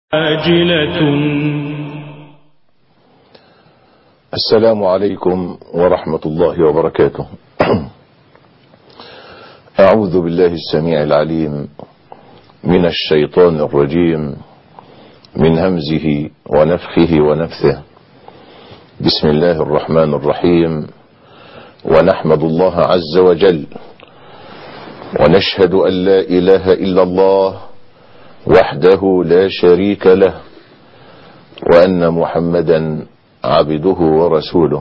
عاجلة السلام عليكم ورحمة الله وبركاته أعوذ بالله السميع العليم من الشيطان الرجيم من همزه ونفخه ونفثه بسم الله الرحمن الرحيم ونحمد الله عز وجل ونشهد أن لا إله إلا الله وحده لا شريك له وأن محمدا عبده ورسوله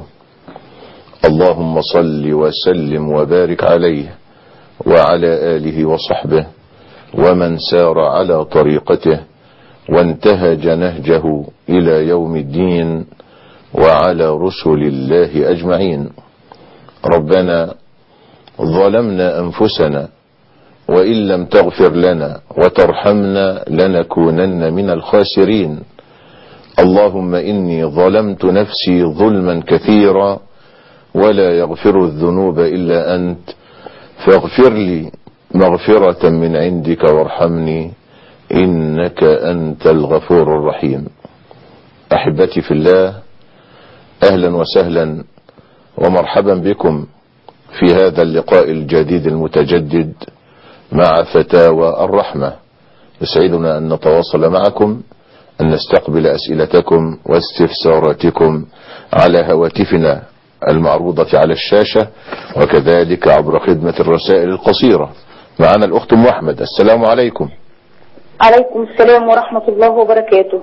اللهم صل وسلم وبارك عليه وعلى آله وصحبه ومن سار على طريقته وانتهج نهجه إلى يوم الدين وعلى رسل الله أجمعين ربنا ظلمنا أنفسنا وإن لم تغفر لنا وترحمنا لنكونن من الخاسرين اللهم إني ظلمت نفسي ظلما كثيرا ولا يغفر الذنوب إلا أنت فاغفر لي مغفرة من عندك وارحمني إنك أنت الغفور الرحيم أحبتي في الله أهلا وسهلا ومرحبا بكم في هذا اللقاء الجديد المتجدد مع فتاوى الرحمة يسعدنا أن نتواصل معكم أن نستقبل أسئلتكم واستفساراتكم على هواتفنا المعروضة على الشاشة وكذلك عبر خدمة الرسائل القصيرة معنا الأخت أم أحمد السلام عليكم عليكم السلام ورحمة الله وبركاته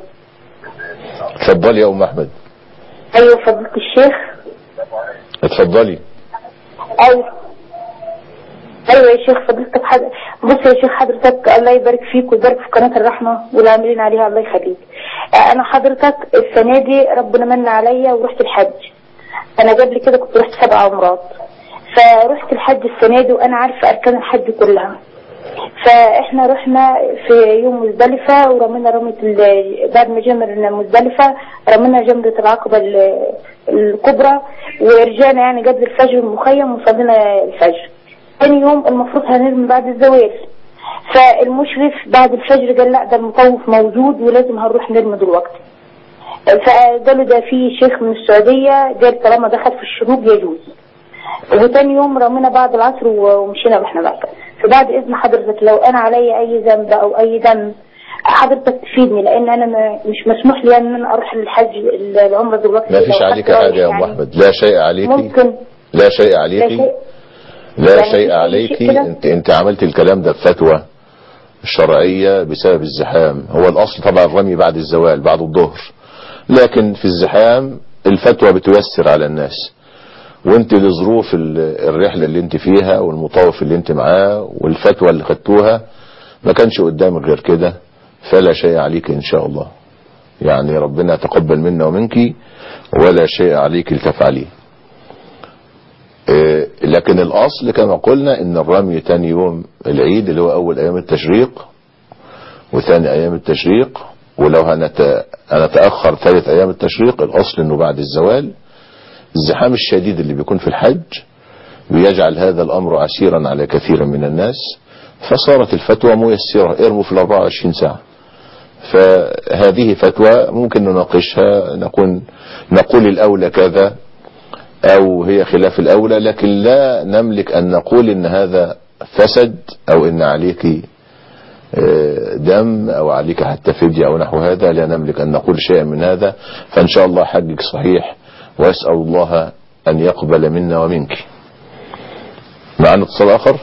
اتفضلي يا أم أحمد أيوة فضلة الشيخ اتفضلي أيوة أيوة يا شيخ فضلتك حد... بص يا شيخ حضرتك الله يبارك فيك ويبارك في قناة الرحمة والعاملين عليها الله يخليك أنا حضرتك السنة دي ربنا من عليا ورحت الحج أنا قبل كده كنت رحت سبع عمرات فرحت الحج السنة دي وأنا عارفة أركان الحج كلها فاحنا رحنا في يوم مزدلفة ورمينا رمية ال- بعد ما جمرنا مزدلفة رمينا جمرة العقبة ال- الكبرى ورجعنا يعني قبل الفجر المخيم وصلينا الفجر ثاني يوم المفروض هنرمي بعد الزوال فالمشرف بعد الفجر قال لا ده المطوف موجود ولازم هنروح نرمي دلوقتي فقالوا ده في شيخ من السعودية قال طالما دخل في الشروق يجوز وتاني يوم رمينا بعد العصر و- ومشينا واحنا بقى فبعد اذن حضرتك لو انا عليا اي ذنب او اي دم حضرتك تفيدني لان انا ما مش مسموح لي ان انا اروح للحج العمره دلوقتي ما فيش لو عليك حد حاجة يا رايح أم أحمد لا شيء عليك ممكن لا شيء لا عليك شيء لا يعني شيء في عليك شيء كده؟ انت انت عملت الكلام ده بفتوى شرعية بسبب الزحام هو الاصل طبعا الرمي بعد الزوال بعد الظهر لكن في الزحام الفتوى بتيسر على الناس وانت لظروف ال- الرحلة اللي انت فيها والمطوف اللي انت معاه والفتوى اللي خدتوها ما كانش قدامك غير كده فلا شيء عليك ان شاء الله يعني ربنا يتقبل منا ومنك ولا شيء عليك لتفعليه إيه، لكن الاصل كما قلنا ان الرمي تاني يوم العيد اللي هو اول ايام التشريق وثاني ايام التشريق ولو هنت... هنتاخر ثالث ايام التشريق الاصل انه بعد الزوال الزحام الشديد اللي بيكون في الحج بيجعل هذا الامر عسيرا على كثير من الناس فصارت الفتوى ميسره ارموا في ال 24 ساعه فهذه فتوى ممكن نناقشها نكون نقول الاولى كذا او هي خلاف الاولى لكن لا نملك ان نقول ان هذا فسد او ان عليك آه، دم او عليك حتى فدية او نحو هذا لا نملك ان نقول شيئا من هذا فان شاء الله حجك صحيح واسأل الله ان يقبل منا ومنك معنا اتصال اخر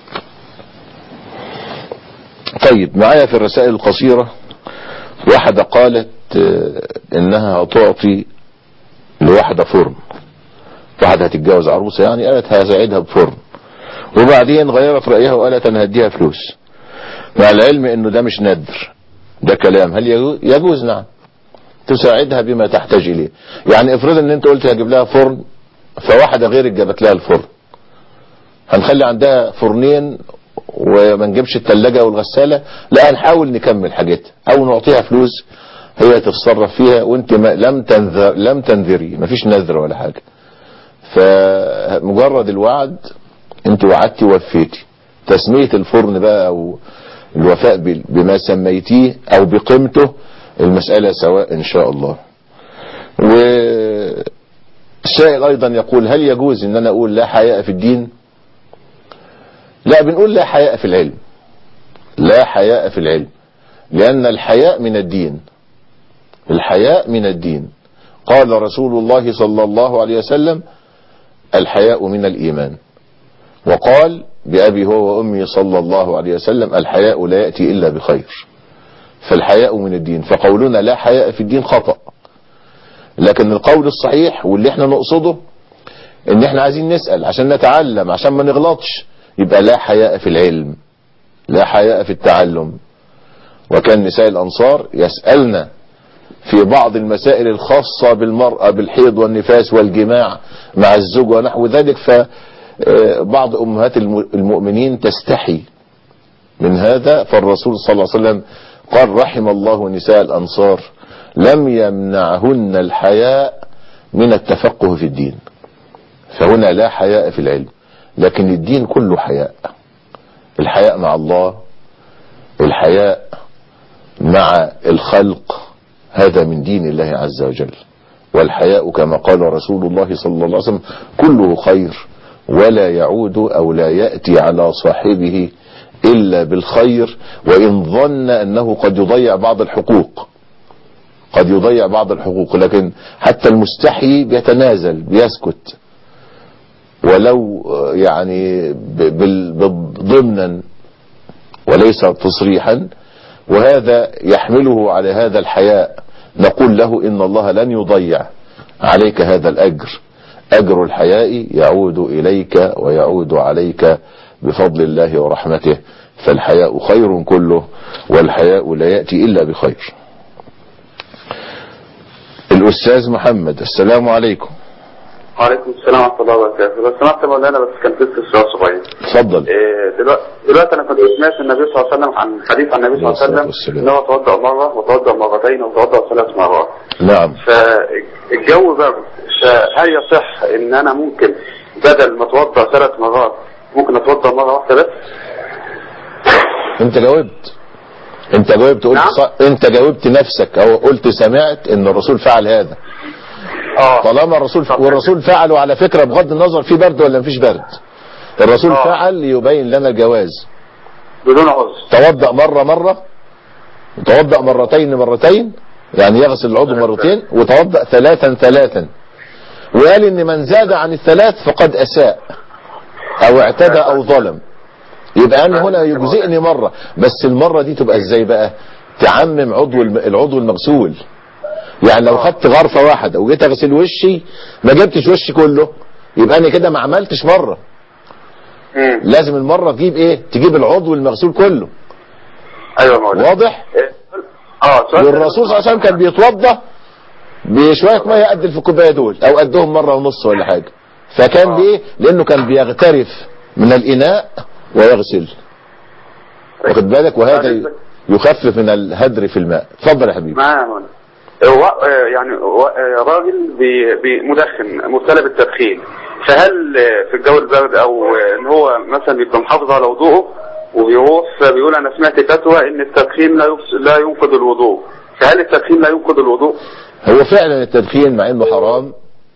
طيب معايا في الرسائل القصيرة واحدة قالت آه، انها تعطي لواحدة فرن واحدة هتتجوز عروسة يعني قالت هساعدها بفرن وبعدين غيرت رأيها وقالت انا هديها فلوس مع العلم انه ده مش ندر ده كلام هل يجوز, يجوز نعم تساعدها بما تحتاج اليه يعني افرض ان انت قلت هجيب لها فرن فواحدة غيرك جابت لها الفرن هنخلي عندها فرنين وما نجيبش التلاجة والغسالة لا هنحاول نكمل حاجتها او نعطيها فلوس هي تتصرف فيها وانت ما لم تنذر لم تنذري مفيش نذر ولا حاجة فمجرد الوعد انت وعدتي ووفيتي تسمية الفرن بقى او الوفاء بما سميتيه او بقيمته المسألة سواء إن شاء الله والسائل أيضا يقول هل يجوز إن أنا أقول لا حياء في الدين لا بنقول لا حياء في العلم لا حياء في العلم لأن الحياء من الدين الحياء من الدين قال رسول الله صلى الله عليه وسلم الحياء من الإيمان وقال بأبي هو وأمي صلى الله عليه وسلم الحياء لا يأتي إلا بخير فالحياء من الدين فقولنا لا حياء في الدين خطأ لكن القول الصحيح واللي احنا نقصده ان احنا عايزين نسأل عشان نتعلم عشان ما نغلطش يبقى لا حياء في العلم لا حياء في التعلم وكان نساء الأنصار يسألنا في بعض المسائل الخاصة بالمرأة بالحيض والنفاس والجماع مع الزوج ونحو ذلك فبعض أمهات المؤمنين تستحي من هذا فالرسول صلى الله عليه وسلم قال رحم الله نساء الأنصار لم يمنعهن الحياء من التفقه في الدين فهنا لا حياء في العلم لكن الدين كله حياء الحياء مع الله الحياء مع الخلق هذا من دين الله عز وجل والحياء كما قال رسول الله صلى الله عليه وسلم كله خير ولا يعود أو لا يأتي على صاحبه إلا بالخير وإن ظن أنه قد يضيع بعض الحقوق قد يضيع بعض الحقوق لكن حتى المستحي بيتنازل بيسكت ولو يعني ضمنا وليس تصريحا وهذا يحمله على هذا الحياء نقول له إن الله لن يضيع عليك هذا الأجر أجر الحياء يعود إليك ويعود عليك بفضل الله ورحمته فالحياء خير كله والحياء لا يأتي إلا بخير الأستاذ محمد السلام عليكم وعليكم السلام ورحمة الله وبركاته لو سمحت يا مولانا بس كان في سؤال صغير اتفضل إيه دلوقتي, دلوقتي انا كنت سمعت النبي صلى الله عليه وسلم عن حديث عن النبي صلى الله عليه وسلم ان هو توضأ مرة وتوضأ مرتين وتوضأ ثلاث مرات نعم فالجو برد فهل يصح ان انا ممكن بدل ما اتوضأ ثلاث مرات ممكن اتوضأ مرة واحدة بس انت جاوبت انت جاوبت قلت نعم. صح انت جاوبت نفسك او قلت سمعت ان الرسول فعل هذا اه طالما الرسول والرسول فعله على فكرة بغض النظر في برد ولا مفيش برد الرسول آه. فعل ليبين لنا الجواز بدون عذر توضأ مرة مرة وتوضأ مرتين مرتين يعني يغسل العضو مرتين وتوضأ ثلاثا ثلاثا وقال ان من زاد عن الثلاث فقد اساء او اعتدى او ظلم يبقى انا هنا يجزئني مرة بس المرة دي تبقى ازاي بقى تعمم عضو الم- العضو المغسول يعني لو خدت غرفة واحدة وجيت اغسل وشي ما جبتش وشي كله يبقى انا كده ما عملتش مرة مم. لازم المرة تجيب ايه تجيب العضو المغسول كله ايوه يا مولانا واضح إيه، اه سؤال والرسول صلى الله عليه وسلم كان بيتوضى بشوية مية قد في الكوباية دول او قدهم مرة ونص ولا حاجة فكان آه. ليه لانه كان بيغترف من الاناء ويغسل واخد بالك وهذا ي- يخفف من الهدر في الماء اتفضل يا حبيبي معايا يا مولانا هو آه، يعني هو، آه، راجل بي- بي- مدخن مبتلى بالتدخين فهل آه، في الجو البارد او آه، ان هو مثلا بيبقى محافظ على وضوءه وبيروح فبيقول انا سمعت فتوى ان التدخين لا يفس- لا ينقض الوضوء فهل التدخين لا ينقض الوضوء؟ هو فعلا التدخين مع انه حرام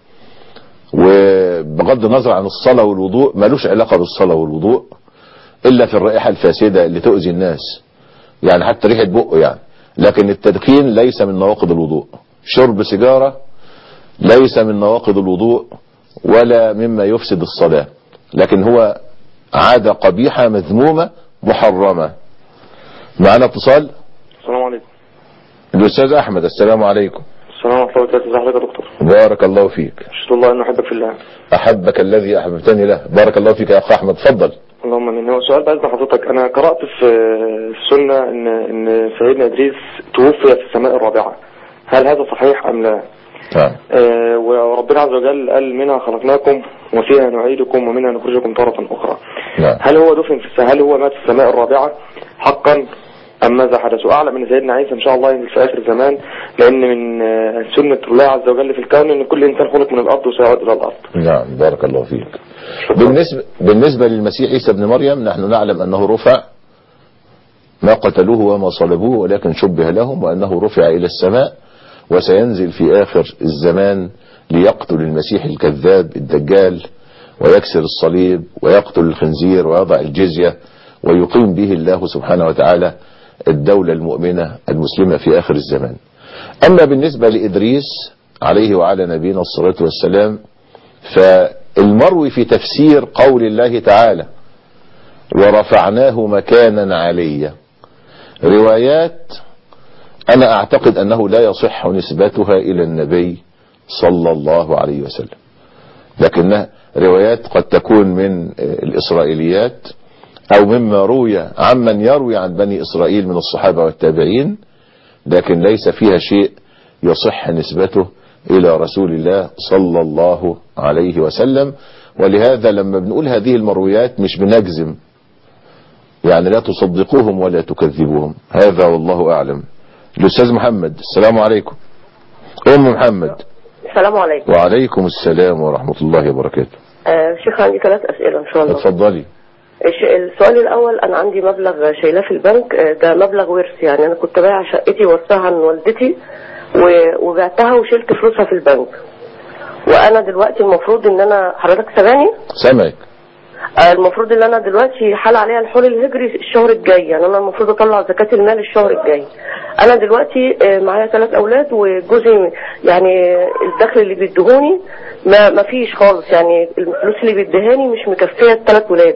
وبغض النظر عن الصلاة والوضوء ملوش علاقة بالصلاة والوضوء الا في الرائحة الفاسدة اللي تؤذي الناس يعني حتى ريحة بقه يعني لكن التدخين ليس من نواقض الوضوء شرب سيجارة ليس من نواقض الوضوء ولا مما يفسد الصلاة لكن هو عادة قبيحة مذمومة محرمة معنا اتصال السلام عليكم الأستاذ أحمد السلام عليكم السلام ورحمة الله وبركاته ازي حضرتك يا دكتور بارك الله فيك اشهد الله انه احبك في الله أحبك الذي أحببتني له بارك الله فيك يا أخ أحمد تفضل اللهم امين هو سؤال بس حضرتك انا قرأت في السنة ان ان سيدنا ادريس توفي في السماء الرابعة هل هذا صحيح ام لا؟ نعم آه وربنا عز وجل قال منها خلقناكم وفيها نعيدكم ومنها نخرجكم تارة اخرى نعم هل هو دفن في الس- هل هو مات في السماء الرابعة حقا ام ماذا حدث واعلم ان سيدنا عيسى ان شاء الله ينزل في اخر الزمان لان من آه، سنة الله عز وجل في الكون ان كل انسان خلق من الارض وسيعود الى الارض نعم بارك الله فيك بالنسبة, بالنسبة للمسيح عيسى ابن مريم نحن نعلم أنه رفع ما قتلوه وما صلبوه ولكن شبه لهم وأنه رفع إلى السماء وسينزل في آخر الزمان ليقتل المسيح الكذاب الدجال ويكسر الصليب ويقتل الخنزير ويضع الجزية ويقيم به الله سبحانه وتعالى الدولة المؤمنة المسلمة في آخر الزمان أما بالنسبة لإدريس عليه وعلى نبينا الصلاة والسلام فالمروي في تفسير قول الله تعالى ورفعناه مكانا عليا روايات أنا أعتقد أنه لا يصح نسبتها إلى النبي صلى الله عليه وسلم لكنها روايات قد تكون من الإسرائيليات أو مما روي عمن يروي عن بني إسرائيل من الصحابة والتابعين لكن ليس فيها شيء يصح نسبته إلى رسول الله صلى الله عليه وسلم ولهذا لما بنقول هذه المرويات مش بنجزم يعني لا تصدقوهم ولا تكذبوهم هذا والله أعلم الأستاذ محمد السلام عليكم أم محمد السلام عليكم وعليكم السلام ورحمة الله وبركاته آه شيخ عندي ثلاث أسئلة إن شاء الله اتفضلي الش- السؤال الأول أنا عندي مبلغ شايلاه في البنك آه، ده مبلغ ورث يعني أنا كنت بايعة شقتي ورثها عن والدتي و- وبعتها وشلت فلوسها في البنك وأنا دلوقتي المفروض إن أنا حضرتك سامعني سامعك آه، المفروض ان انا دلوقتي حال عليها الحول الهجري الشهر الجاي يعني انا المفروض اطلع زكاة المال الشهر الجاي انا دلوقتي آه، معايا ثلاث اولاد وجوزي يعني الدخل اللي بيدهوني ما ما فيش خالص يعني الفلوس اللي بيدهاني مش مكفيه الثلاث ولاد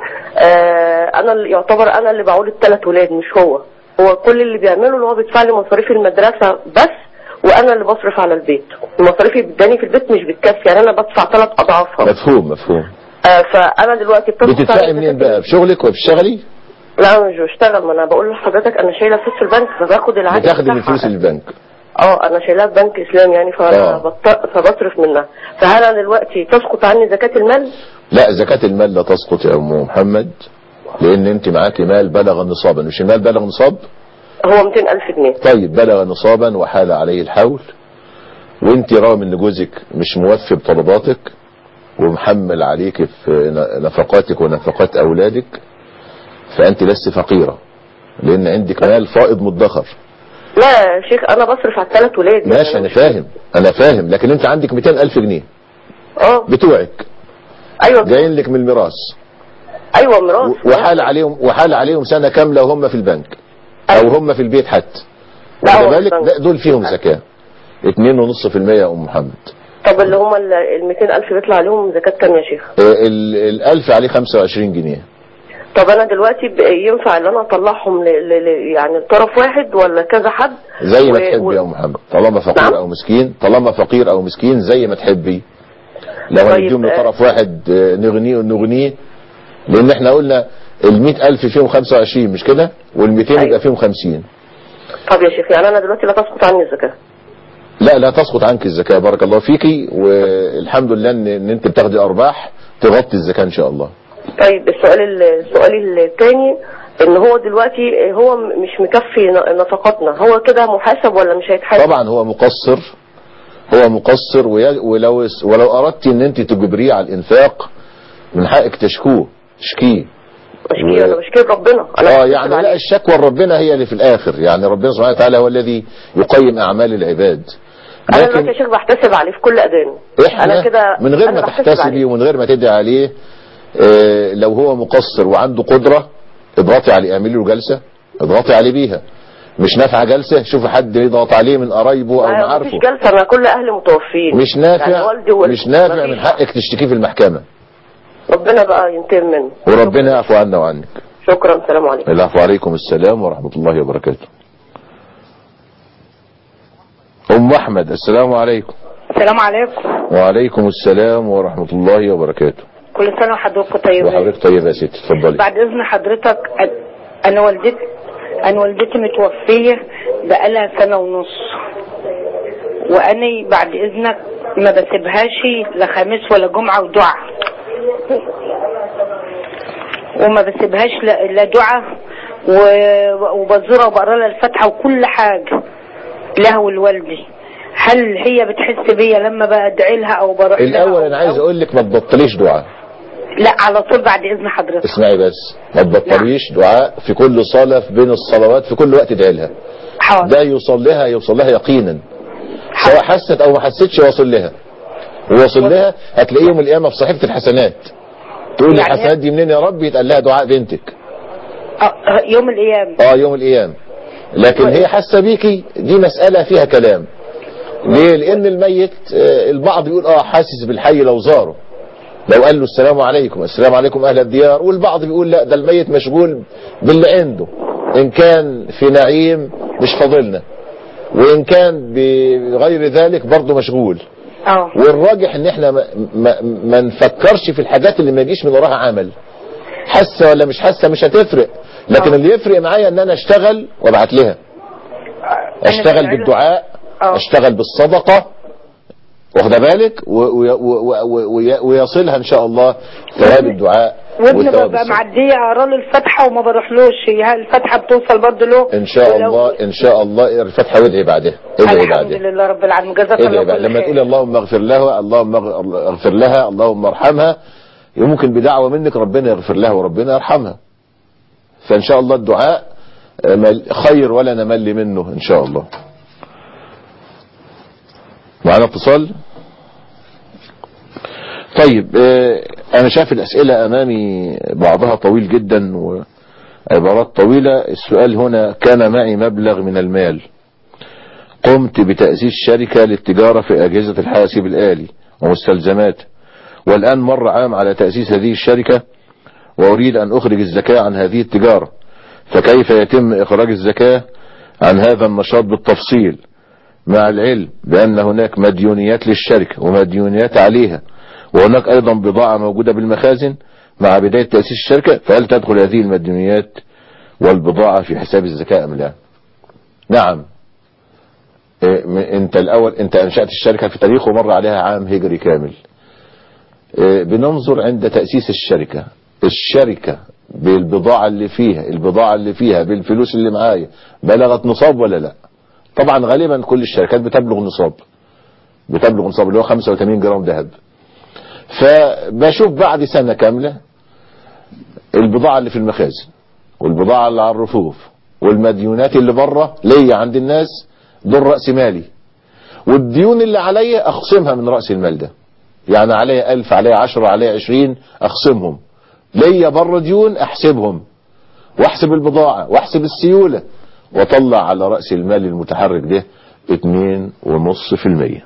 آه، انا اللي يعتبر انا اللي بعول الثلاث ولاد مش هو هو كل اللي بيعمله اللي هو بيدفع لي مصاريف المدرسه بس وانا اللي بصرف على البيت المصاريف اللي بتداني في البيت مش بتكفي يعني انا بدفع ثلاث اضعافها مفهوم مفهوم آه، فانا دلوقتي بتدخل بتدفعي على منين زكاة بقى بشغلك وبتشتغلي لا انا مش بشتغل ما انا بقول لحضرتك انا شايله فلوس في البنك فباخد العائد بتاخدي من بتاعها. فلوس البنك اه انا شايلها في بنك اسلام يعني فانا آه. بط- فبصرف منها فهل انا دلوقتي تسقط عني زكاه المال لا زكاة المال لا تسقط يا ام محمد لان انت معاكي مال بلغ نصابا مش المال بلغ نصاب هو 200000 جنيه طيب بلغ نصابا وحال عليه الحول وانت رغم ان جوزك مش موفي بطلباتك ومحمل عليك في ن- نفقاتك ونفقات اولادك فانت لست فقيرة لان عندك مال فائض مدخر لا يا شيخ انا بصرف على الثلاث ولاد ماشي يعني انا مش- فاهم انا فاهم لكن انت عندك 200 الف جنيه اه بتوعك ايوه جايين لك من الميراث ايوه ميراث و- وحال عليهم وحال عليهم سنة كاملة وهم في البنك او هم في البيت حتى لا، هو واخد في بالك البنك. لا دول فيهم زكاة 2.5% يا ام محمد طب اللي هم ال 200000 بيطلع عليهم زكاه كام يا شيخ آه، ال- الالف عليه 25 جنيه طب انا دلوقتي ب- ينفع ان انا اطلعهم ل... ل... ل... يعني لطرف واحد ولا كذا حد زي ما و- تحبي و- يا ام محمد طالما فقير نعم. او مسكين طالما فقير او مسكين زي ما تحبي لو طيب، هنديهم آه. لطرف واحد آه، نغنيه نغنيه لان احنا قلنا ال 100000 فيهم 25 مش كده وال 200 أيوة. يبقى فيهم 50 طب يا شيخ يعني انا دلوقتي لا تسقط عني الزكاه لا لا تسقط عنك الزكاة بارك الله فيكي والحمد لله ان, إن انت بتاخدي ارباح تغطي الزكاة ان شاء الله طيب السؤال ال- السؤال الثاني ان هو دلوقتي هو م- مش مكفي ن- نفقاتنا هو كده محاسب ولا مش هيتحاسب طبعا هو مقصر هو مقصر وي- ولو ولو اردت ان انت تجبريه على الانفاق من حقك تشكوه تشكيه بشكي انا بشكي ربنا انا اه بحاسب يعني لا عليه. الشكوى لربنا هي اللي في الاخر يعني ربنا سبحانه وتعالى هو الذي يقيم اعمال العباد انا دلوقتي لكن يا شيخ بحتسب عليه في كل اذان احنا انا كده من غير أنا ما بحتسب تحتسبي عليه. ومن غير ما تدعي عليه اه لو هو مقصر وعنده قدرة اضغطي عليه اعملي له جلسة اضغطي عليه بيها مش نافعة جلسة شوفي حد يضغط عليه من قرايبه او أيوة، معارفه مفيش جلسه انا كل اهلي متوفين مش نافع يعني والدي ووالدي مش نافع مفيش. من حقك تشتكيه في المحكمة ربنا بقى ينتقم منه وربنا يعفو عنا وعنك شكرا السلام عليكم العفو عليكم السلام ورحمة الله وبركاته أم أحمد السلام عليكم السلام عليكم وعليكم السلام ورحمة الله وبركاته كل سنة وحضرتك طيبين وحضرتك طيبة يا ستي اتفضلي بعد إذن حضرتك أ- أنا والدتي أنا والدتي متوفية بقالها سنة ونص وأنا بعد إذنك ما بسيبهاش لا خميس ولا جمعة ودعاء وما بسيبهاش لا لا دعاء و- وبزورها وبقرا لها الفاتحة وكل حاجة لها ولوالدي هل هي بتحس بيا لما بدعي لها او بروح لها الأول أو- أنا عايز أو- أقول لك ما تبطليش دعاء لا على طول بعد اذن حضرتك اسمعي بس ما تبطليش دعاء في كل صلاة في بين الصلوات في كل وقت ادعي لها حاضر ده يوصل لها يوصل لها يقينا سواء حست او ما حستش واصل لها ووصل لها هتلاقيه يوم القيامه في صحيفه الحسنات تقول لي يعني- الحسنات دي منين يا رب يتقال لها دعاء بنتك آه، يوم القيامة اه يوم القيامه لكن هي حاسه بيكي دي مساله فيها كلام ليه لان الميت آه، البعض يقول اه حاسس بالحي لو زاره لو قال له السلام عليكم السلام عليكم اهل الديار والبعض بيقول لا ده الميت مشغول باللي عنده ان كان في نعيم مش فاضلنا وان كان بغير ذلك برضه مشغول اه والراجح ان احنا ما, ما, ما نفكرش في الحاجات اللي ما يجيش من وراها عمل حاسه ولا مش حاسه مش هتفرق لكن اللي يفرق معايا ان انا اشتغل وابعت لها اشتغل بالدعاء آه. اشتغل بالصدقه واخده بالك و- و- و- و- وي- ويصلها ان شاء الله ثواب الدعاء وابني وثواب ببقى الصدقة. معديه اقرا له الفاتحه وما بروحلوش هي الفاتحه بتوصل برضه له ان شاء ولو- الله ان شاء الله الفتحه وادعي بعدها ادعي الحمد بعدها لله رب العالمين جزاك ادعي الله بقى كل لما خير. تقول اللهم اغفر له اللهم اغ- اغفر لها اللهم ارحمها ممكن بدعوة منك ربنا يغفر لها وربنا يرحمها فان شاء الله الدعاء آه، مل- خير ولا نمل منه ان شاء الله معنا اتصال طيب آه، انا شايف الاسئلة امامي بعضها طويل جدا وعبارات طويلة السؤال هنا كان معي مبلغ من المال قمت بتأسيس شركة للتجارة في أجهزة الحاسب الآلي ومستلزمات والآن مر عام على تأسيس هذه الشركة وأريد أن أخرج الزكاة عن هذه التجارة فكيف يتم إخراج الزكاة عن هذا النشاط بالتفصيل مع العلم بأن هناك مديونيات للشركة ومديونيات عليها وهناك أيضا بضاعة موجودة بالمخازن مع بداية تأسيس الشركة فهل تدخل هذه المديونيات والبضاعة في حساب الزكاة أم لا نعم إيه، م- انت الاول انت انشأت الشركة في تاريخ ومر عليها عام هجري كامل إيه، بننظر عند تأسيس الشركة الشركة بالبضاعة اللي فيها البضاعة اللي فيها بالفلوس اللي معايا بلغت نصاب ولا لا طبعا غالبا كل الشركات بتبلغ نصاب بتبلغ نصاب اللي هو 85 جرام ذهب فبشوف بعد سنة كاملة البضاعة اللي في المخازن والبضاعة اللي على الرفوف والمديونات اللي بره ليا عند الناس دول رأس مالي والديون اللي عليا اخصمها من رأس المال ده يعني عليا ألف عليا عشرة عليا عشرين اخصمهم ليا بره ديون احسبهم واحسب البضاعة واحسب السيولة واطلع على رأس المال المتحرك ده اتنين ونص في المية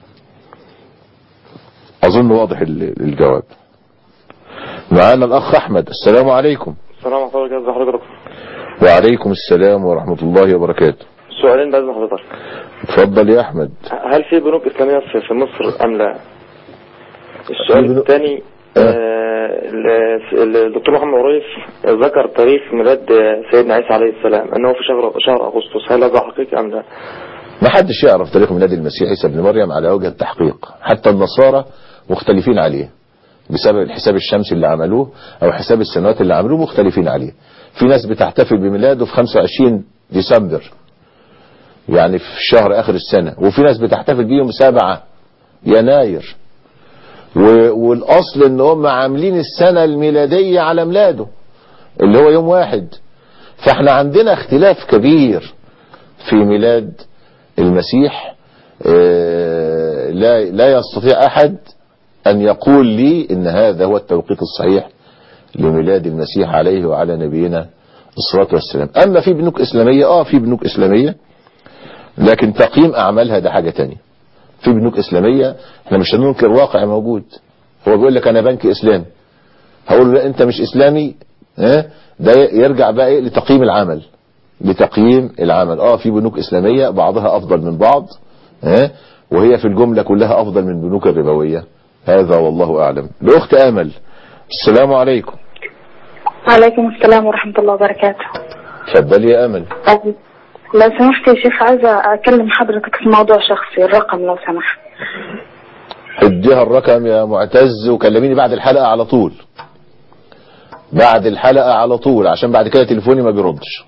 اظن واضح ال- الجواب معانا الاخ احمد السلام عليكم السلام عليكم ورحمة الله حضرتك وعليكم السلام ورحمة الله وبركاته سؤالين بإذن حضرتك اتفضل يا احمد هل في بنوك إسلامية في في مصر أم لا؟ السؤال في بنوك- الثاني آه، ال- الدكتور محمد عريف ذكر تاريخ ميلاد سيدنا عيسى عليه السلام أنه في شهر شهر أغسطس هل هذا حقيقي أم لا؟ ما حدش يعرف تاريخ ميلاد المسيح عيسى ابن مريم على وجه التحقيق حتى النصارى مختلفين عليه بسبب الحساب الشمسي اللي عملوه او حساب السنوات اللي عملوه مختلفين عليه في ناس بتحتفل بميلاده في 25 ديسمبر يعني في شهر اخر السنة وفي ناس بتحتفل بيهم 7 يناير و- والاصل ان هم عاملين السنة الميلادية على ميلاده اللي هو يوم واحد فاحنا عندنا اختلاف كبير في ميلاد المسيح آه، لا لا يستطيع احد ان يقول لي ان هذا هو التوقيت الصحيح لميلاد المسيح عليه وعلى نبينا الصلاة والسلام اما في بنوك اسلامية اه في بنوك اسلامية لكن تقييم اعمالها ده حاجة تانية في بنوك اسلامية احنا مش هننكر واقع موجود هو بيقول لك انا بنك اسلامي هقول له لا انت مش اسلامي ها ده يرجع بقى ايه لتقييم العمل لتقييم العمل اه في بنوك اسلامية بعضها افضل من بعض ها وهي في الجملة كلها افضل من بنوك الربوية هذا والله اعلم الاخت امل السلام عليكم وعليكم السلام ورحمة الله وبركاته تفضلي يا امل أه، لو سمحت يا شيخ عايزة أكلم حضرتك في موضوع شخصي الرقم لو سمحت اديها الرقم يا معتز وكلميني بعد الحلقة على طول بعد الحلقة على طول عشان بعد كده تليفوني ما بيردش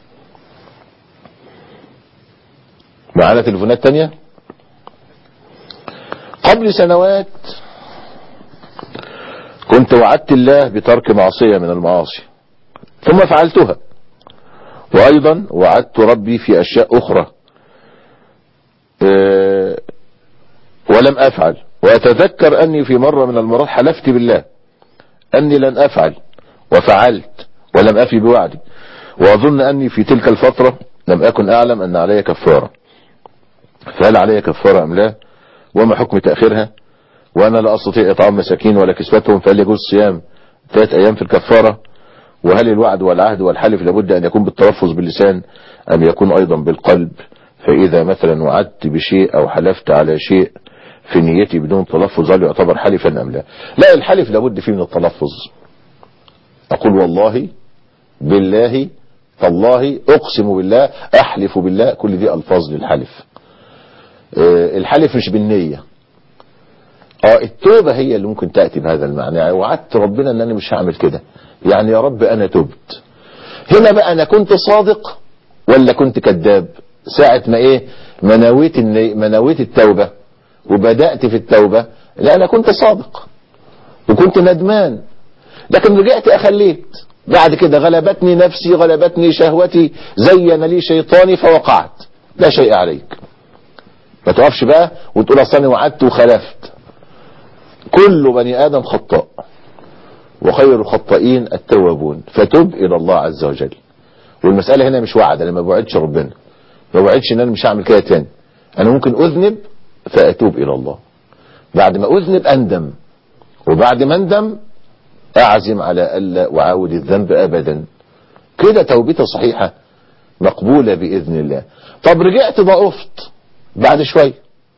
معانا تليفونات تانية قبل سنوات كنت وعدت الله بترك معصية من المعاصي ثم فعلتها وأيضا وعدت ربي في أشياء أخرى أه ولم أفعل وأتذكر أني في مرة من المرات حلفت بالله أني لن أفعل وفعلت ولم أفي بوعدي وأظن أني في تلك الفترة لم أكن أعلم أن علي كفارة فهل علي كفارة أم لا وما حكم تأخيرها وأنا لا أستطيع إطعام مساكين ولا كسبتهم فهل يجوز صيام ثلاث أيام في الكفارة وهل الوعد والعهد والحلف لابد أن يكون بالتلفظ باللسان أم يكون أيضا بالقلب فإذا مثلا وعدت بشيء أو حلفت على شيء في نيتي بدون تلفظ هل يعتبر حلفا أم لا لا الحلف لابد فيه من التلفظ أقول والله بالله تالله أقسم بالله أحلف بالله كل دي ألفاظ للحلف أه الحلف مش بالنية اه التوبة هي اللي ممكن تأتي بهذا المعنى يعني وعدت ربنا ان انا مش هعمل كده يعني يا رب انا تبت هنا بقى انا كنت صادق ولا كنت كذاب ساعة ما ايه منويت الني... منويت التوبة وبدأت في التوبة لا انا كنت صادق وكنت ندمان لكن رجعت اخليت بعد كده غلبتني نفسي غلبتني شهوتي زين لي شيطاني فوقعت لا شيء عليك ما تقفش بقى وتقول اصل انا وعدت وخلفت كل بني ادم خطاء وخير الخطائين التوابون فتب الى الله عز وجل والمسألة هنا مش وعد انا ما بوعدش ربنا ما بوعدش ان انا مش هعمل كده تاني انا ممكن اذنب فاتوب الى الله بعد ما اذنب اندم وبعد ما اندم اعزم على الا اعاود الذنب ابدا كده توبتي صحيحة مقبولة باذن الله طب رجعت ضعفت بعد شوية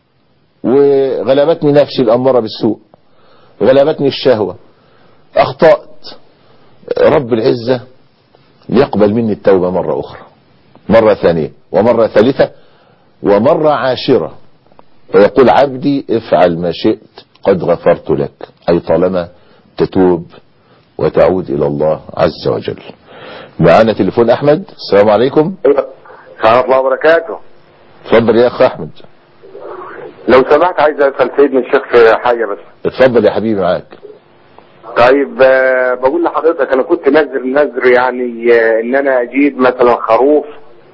وغلبتني نفسي الامارة بالسوء غلبتني الشهوة اخطأت رب العزة يقبل مني التوبة مرة اخرى مرة ثانية ومرة ثالثة ومرة عاشرة ويقول عبدي افعل ما شئت قد غفرت لك اي طالما تتوب وتعود الى الله عز وجل معانا تليفون احمد السلام عليكم ورحمة الله وبركاته اتفضل يا اخ احمد لو سمحت عايز اسال سيدنا الشيخ في حاجه بس اتفضل يا حبيبي معاك طيب آه، بقول لحضرتك انا كنت نذر نذر يعني آه، ان انا اجيب مثلا خروف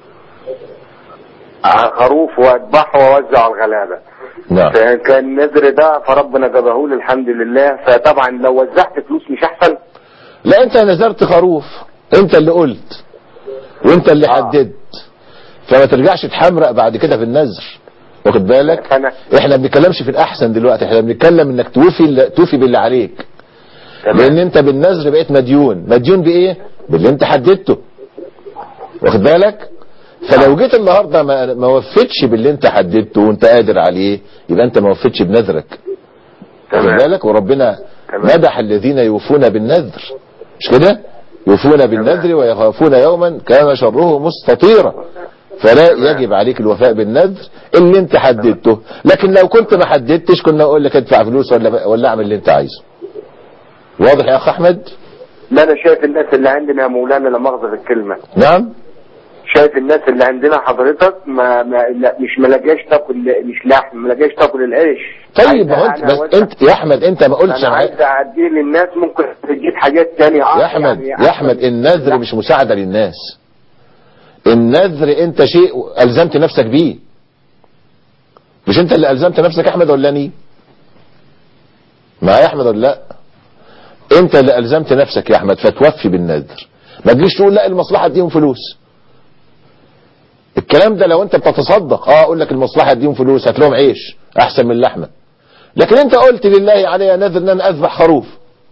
آه، خروف واذبحه واوزعه على الغلابه نعم فكان النذر ده فربنا جابه لي الحمد لله فطبعا لو وزعت فلوس مش احسن لا انت نذرت خروف انت اللي قلت وانت اللي آه. حددت فما ترجعش تحمرق بعد كده في النذر واخد بالك أنا- احنا ما بنتكلمش في الاحسن دلوقتي احنا بنتكلم انك توفي توفي باللي عليك لان تمام انت بالنذر بقيت مديون مديون بايه باللي انت حددته واخد بالك فلو جيت النهارده ما, ما وفتش باللي انت حددته وانت قادر عليه يبقى انت ما وفتش بنذرك واخد تمام بالك وربنا تمام. مدح الذين يوفون بالنذر مش كده يوفون بالنذر ويخافون يوما كان شره مستطيرا فلا يجب عليك الوفاء بالنذر اللي انت حددته لكن لو كنت ما حددتش كنا اقول لك ادفع فلوس ولا ولا اعمل اللي انت عايزه واضح يا اخ احمد لا انا شايف الناس اللي عندنا يا مولانا لا مؤاخذه في الكلمه نعم شايف الناس اللي عندنا حضرتك ما, ما لا مش ملاقاش تاكل مش لحم ملاقاش تاكل العيش طيب ما هو عايز انت أنا بس أوزع- انت يا احمد انت ما قلتش انا عن- عايز اعديه للناس ممكن تجيب حاجات تانية آه يا احمد يعني يا احمد النذر لا. مش مساعدة للناس النذر انت شيء الزمت نفسك بيه مش انت اللي الزمت نفسك احمد ولا اني معايا يا احمد ولا لا انت اللي الزمت نفسك يا احمد فتوفي بالنذر ما تجيش تقول لا المصلحة اديهم فلوس الكلام ده لو انت بتتصدق اه اقول لك المصلحة اديهم فلوس هات لهم عيش احسن من اللحمة لكن انت قلت لله علي نذر ان انا اذبح خروف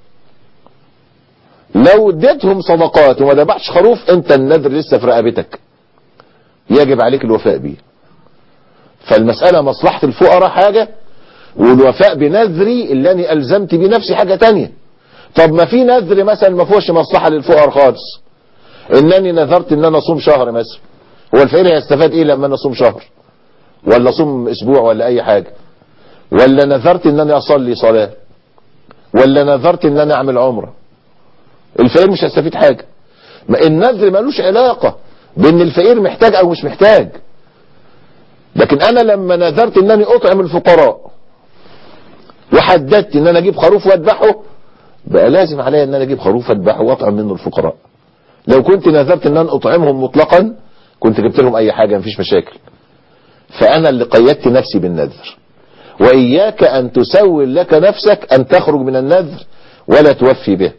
لو اديتهم صدقات وما ذبحش خروف انت النذر لسه في رقبتك يجب عليك الوفاء بيه فالمسألة مصلحة الفقراء حاجة والوفاء بنذري اللي انا الزمت بيه نفسي حاجة تانية طب ما في نذر مثلا ما فيهوش مصلحة للفقراء خالص انني نذرت ان انا اصوم شهر مثلا هو الفقير هيستفاد ايه لما انا اصوم شهر ولا اصوم اسبوع ولا اي حاجة ولا نذرت ان انا اصلي صلاة ولا نذرت ان انا اعمل عمره الفقير مش هيستفيد حاجة ما النذر ملوش علاقة بان الفقير محتاج او مش محتاج لكن انا لما نذرت انني اطعم الفقراء وحددت ان انا اجيب خروف واذبحه بقى لازم عليا ان انا اجيب خروف اذبحه واطعم منه الفقراء لو كنت نذرت ان انا اطعمهم مطلقا كنت جبت لهم اي حاجة مفيش مشاكل فانا اللي قيدت نفسي بالنذر واياك ان تسول لك نفسك ان تخرج من النذر ولا توفي به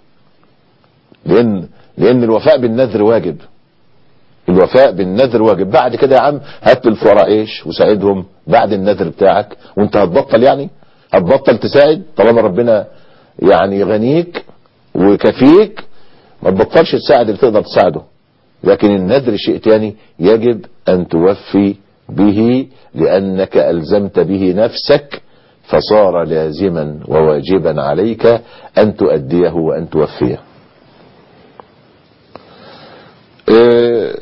لان لان الوفاء بالنذر واجب الوفاء بالنذر واجب بعد كده يا عم هات للفقراء عيش وساعدهم بعد النذر بتاعك وانت هتبطل يعني هتبطل تساعد طالما ربنا يعني غنيك وكفيك ما تبطلش تساعد اللي تقدر تساعده لكن النذر شيء تاني يجب ان توفي به لانك الزمت به نفسك فصار لازما وواجبا عليك ان تؤديه وان توفيه إيه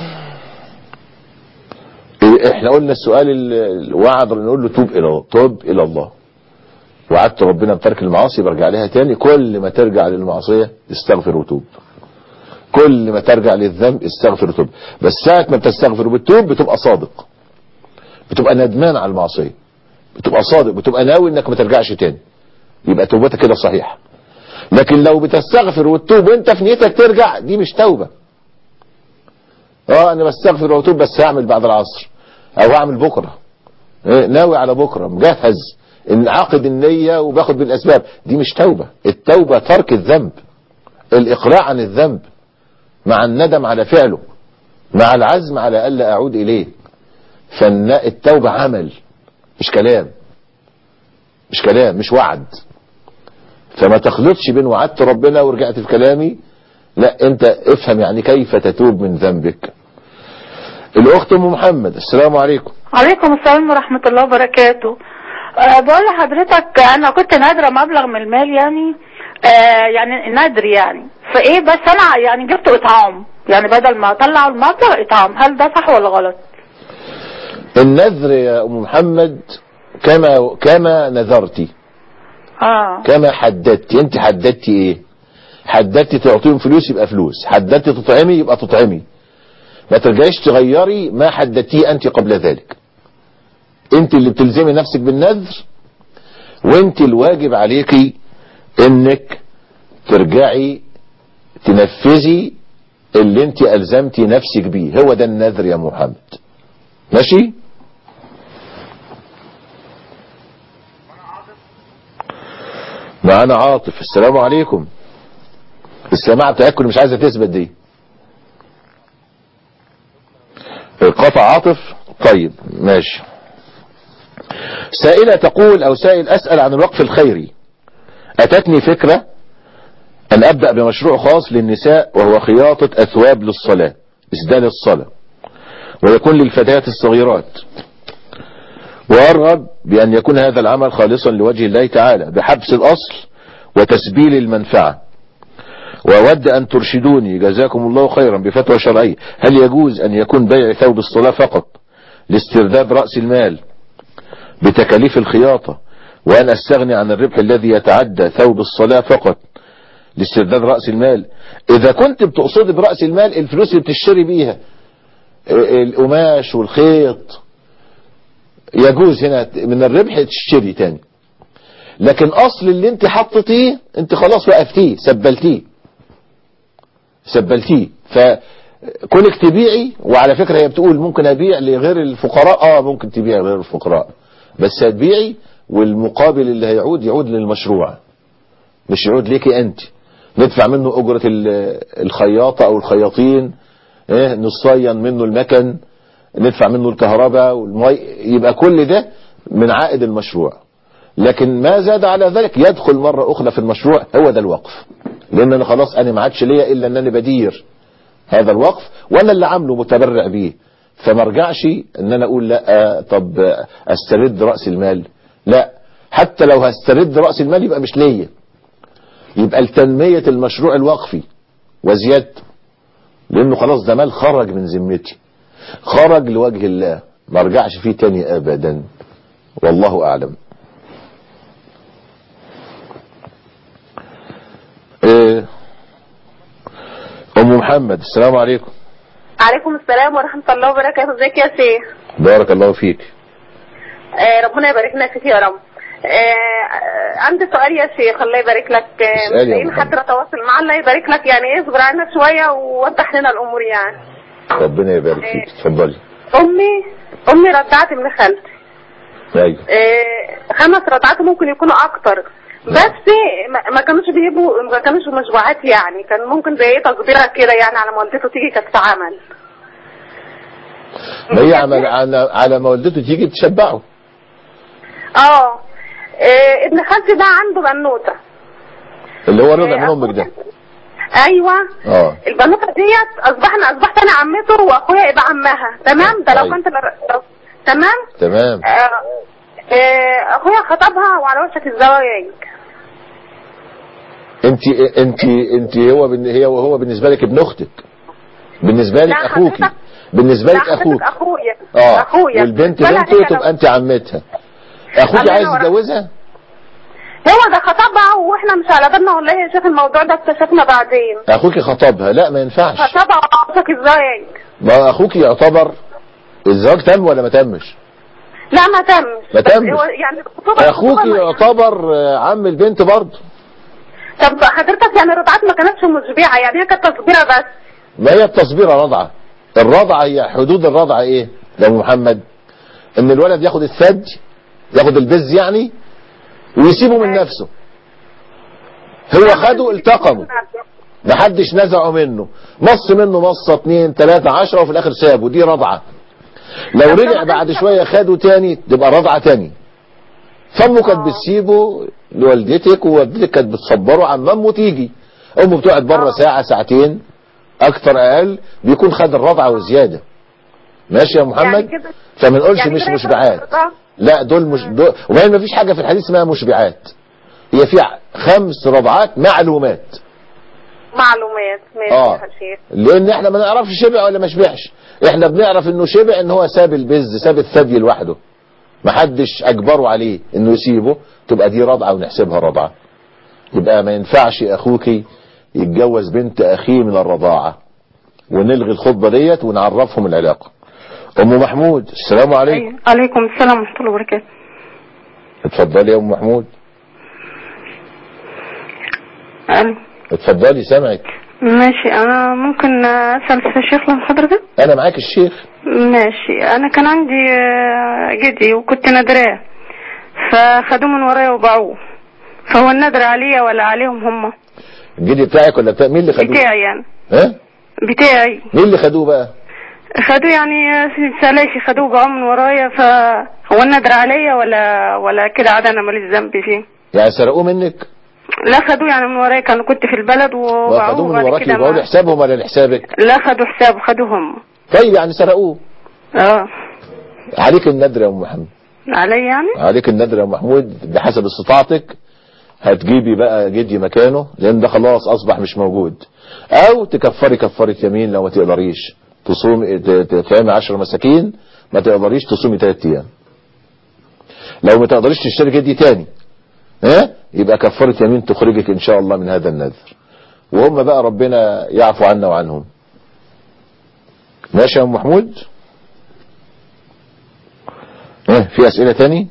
احنا قلنا السؤال الوعد نقول له توب الى الله توب الى الله وعدت ربنا بترك المعاصي برجع لها تاني كل ما ترجع للمعصية استغفر وتوب كل ما ترجع للذنب استغفر وتوب بس ساعة ما بتستغفر وبتوب بتبقى صادق بتبقى ندمان على المعصية بتبقى صادق بتبقى ناوي انك ما ترجعش تاني يبقى توبتك كده صحيحة لكن لو بتستغفر وتتوب وانت في نيتك ترجع دي مش توبة اه انا بستغفر واتوب بس هعمل بعد العصر او هعمل بكرة إيه ناوي على بكرة مجهز ان عقد النية وباخد بالاسباب دي مش توبة التوبة ترك الذنب الاقلاع عن الذنب مع الندم على فعله مع العزم على الا اعود اليه فالتوبة عمل مش كلام مش كلام مش وعد فما تخلطش بين وعدت ربنا ورجعت في كلامي لا انت افهم يعني كيف تتوب من ذنبك الاخت ام محمد السلام عليكم عليكم السلام ورحمة الله وبركاته أه بقول لحضرتك انا كنت نادرة مبلغ من المال يعني أه يعني نادر يعني فايه بس انا يعني جبت اطعام يعني بدل ما اطلع المبلغ اطعام هل ده صح ولا غلط النذر يا ام محمد كما كما نذرتي اه كما حددتي انت حددتي ايه حددتي تعطيهم فلوس يبقى فلوس حددتي تطعمي يبقى تطعمي ما ترجعيش تغيري ما حددتيه انت قبل ذلك انت اللي بتلزمي نفسك بالنذر وانت الواجب عليكي انك ترجعي تنفذي اللي انت الزمتي نفسك بيه هو ده النذر يا محمد ماشي معانا عاطف السلام عليكم السماعة بتاعتكم مش عايزة تثبت دي قطع عاطف طيب ماشي سائلة تقول او سائل اسأل عن الوقف الخيري اتتني فكرة ان ابدأ بمشروع خاص للنساء وهو خياطة اثواب للصلاة اسدال الصلاة ويكون للفتيات الصغيرات وارغب بان يكون هذا العمل خالصا لوجه الله تعالى بحبس الاصل وتسبيل المنفعة وأود أن ترشدوني جزاكم الله خيرا بفتوى شرعية هل يجوز أن يكون بيع ثوب الصلاة فقط لاسترداد رأس المال بتكاليف الخياطة وأن أستغني عن الربح الذي يتعدى ثوب الصلاة فقط لاسترداد رأس المال إذا كنت بتقصد برأس المال الفلوس اللي بتشتري بيها القماش والخيط يجوز هنا من الربح تشتري تاني لكن أصل اللي انت حطتيه انت خلاص وقفتيه سبلتيه سبلتيه فكونك تبيعي وعلى فكرة هي بتقول ممكن ابيع لغير الفقراء اه ممكن تبيع لغير الفقراء بس هتبيعي والمقابل اللي هيعود يعود للمشروع مش يعود ليكي انت ندفع منه اجرة الخياطة او الخياطين ايه نصين منه المكن ندفع منه الكهرباء والمي يبقى كل ده من عائد المشروع لكن ما زاد على ذلك يدخل مرة اخرى في المشروع هو ده الوقف لان انا خلاص انا ما عادش ليا الا ان انا بدير هذا الوقف وانا اللي عامله متبرع بيه فما ارجعش ان انا اقول لا طب استرد راس المال لا حتى لو هسترد راس المال يبقى مش ليا يبقى لتنمية المشروع الوقفي وزيادته لانه خلاص ده مال خرج من ذمتي خرج لوجه الله ما ارجعش فيه تاني ابدا والله اعلم إيه ام محمد السلام عليكم عليكم السلام ورحمة الله وبركاته ازيك يا شيخ بارك الله فيك آه ربنا يبارك لنا فيك يا رب آه، عندي سؤال يا شيخ الله يبارك لك آه، اسألي يا محتاجين محمد. حد نتواصل معاه الله يبارك لك يعني اصبر علينا شويه ووضح لنا الامور يعني ربنا يبارك فيك اتفضلي امي امي رضعت ابن خالتي ايوه آه، خمس رضعات ممكن يكونوا اكتر بس ما- ما كانوش بيجيبوا ما كانوش مشبوعات يعني كان ممكن زي ايه تقديره كده يعني على ما والدته تيجي كانت في عمل ما هي على على, على ما والدته تيجي تشبعه اه آه، ابن خالتي ده عنده بنوته اللي هو رضا من امك ده ايوه اه البنوته ديت اصبحنا اصبحت انا عمته واخويا يبقى عمها تمام ده لو أيوة. كنت لو- لو- تمام تمام آه، آه، اخويا خطبها وعلى وشك الزواج انت انت انت هو بن- هي وهو بالنسبه لك ابن اختك بالنسبه لك لا، اخوك حضرتك- بالنسبه لا، لك حضرتك اخوك اخويا اه اخويا والبنت بالنسبة لها بنته هي تبقى لو- انت عمتها اخوك الله عايز ينور عليك. يتجوزها هو ده خطبها واحنا مش على بالنا والله يا شيخ الموضوع ده اكتشفنا بعدين اخوك خطبها لا ما ينفعش خطبها على وشك الزواج ما اخوك يعتبر الزواج تم ولا ما تمش لا ما تمش ما بس تمش. هو يعني الخطوبة- اخوك الخطوبة- يعتبر آه، عم البنت برضه طب حضرتك يعني الرضعات ما كانتش مشبعه يعني هي كانت تصبيره بس ما هي التصبيره رضعه الرضعه هي حدود الرضعه ايه يا أبو محمد ان الولد ياخد الثدي ياخد البز يعني ويسيبه من نفسه هو خده التقمه محدش نزعه منه مص منه مصة اتنين تلاتة عشرة وفي الاخر سابه دي رضعة لو رجع بعد شوية خده تاني تبقى رضعة تاني فامه كانت بتسيبه لوالدتك ووالدتك كانت بتصبره عن امه تيجي امه بتقعد بره ساعة ساعتين اكتر اقل بيكون خد الرضعة وزيادة ماشي يا محمد يعني كده- فما نقولش يعني مش كده مشبعات يبقى- لا دول مش دول وبعدين ما فيش حاجة في الحديث اسمها مشبعات هي في خمس رضعات معلومات معلومات ماشي اه يا شيخ لان احنا ما نعرفش شبع ولا ما شبعش احنا بنعرف انه شبع ان هو ساب البز ساب الثدي لوحده ما حدش اجبره عليه انه يسيبه تبقى دي رضعه ونحسبها رضعه يبقى ما ينفعش اخوك يتجوز بنت اخيه من الرضاعه ونلغي الخطبه ديت ونعرفهم العلاقه ام محمود السلام عليكم أيوة. عليكم السلام ورحمة الله وبركاته اتفضلي يا ام محمود ألو. اتفضلي سامعك ماشي أنا ممكن أسأل الشيخ لو حضرتك انا معاك الشيخ ماشي أنا كان عندي آه، جدي وكنت نادراه فخدوه من ورايا وباعوه فهو النادر عليا ولا عليهم هم الجدي بتاعك ولا بتاع مين اللي خدوه بتاعي يعني ها بتاعي مين اللي خدوه بقى خدوه يعني آه، سلاشي خدوه باعوه من ورايا فهو النادر عليا ولا ولا كده عاد أنا ماليش ذنب فيه يعني سرقوه منك لا خدوه يعني من ورايا كانوا كنت في البلد واخدوه وباعوه من وبعد وراك كده يبقوا ما- لحسابهم ولا لحسابك لا خدوا حساب خدوه هم طيب يعني سرقوه اه عليك الندر يا ام محمد علي يعني عليك الندر يا محمود بحسب استطاعتك هتجيبي بقى جدي مكانه لان ده خلاص اصبح مش موجود او تكفري كفاره يمين لو ما تقدريش تصومي ت- تطعمي 10 مساكين ما تقدريش تصومي 3 ايام لو ما تقدريش تشتري جدي تاني ها يبقى كفاره يمين تخرجك ان شاء الله من هذا النذر وهم بقى ربنا يعفو عنا وعنهم ماشي يا ام محمود ها في اسئله تاني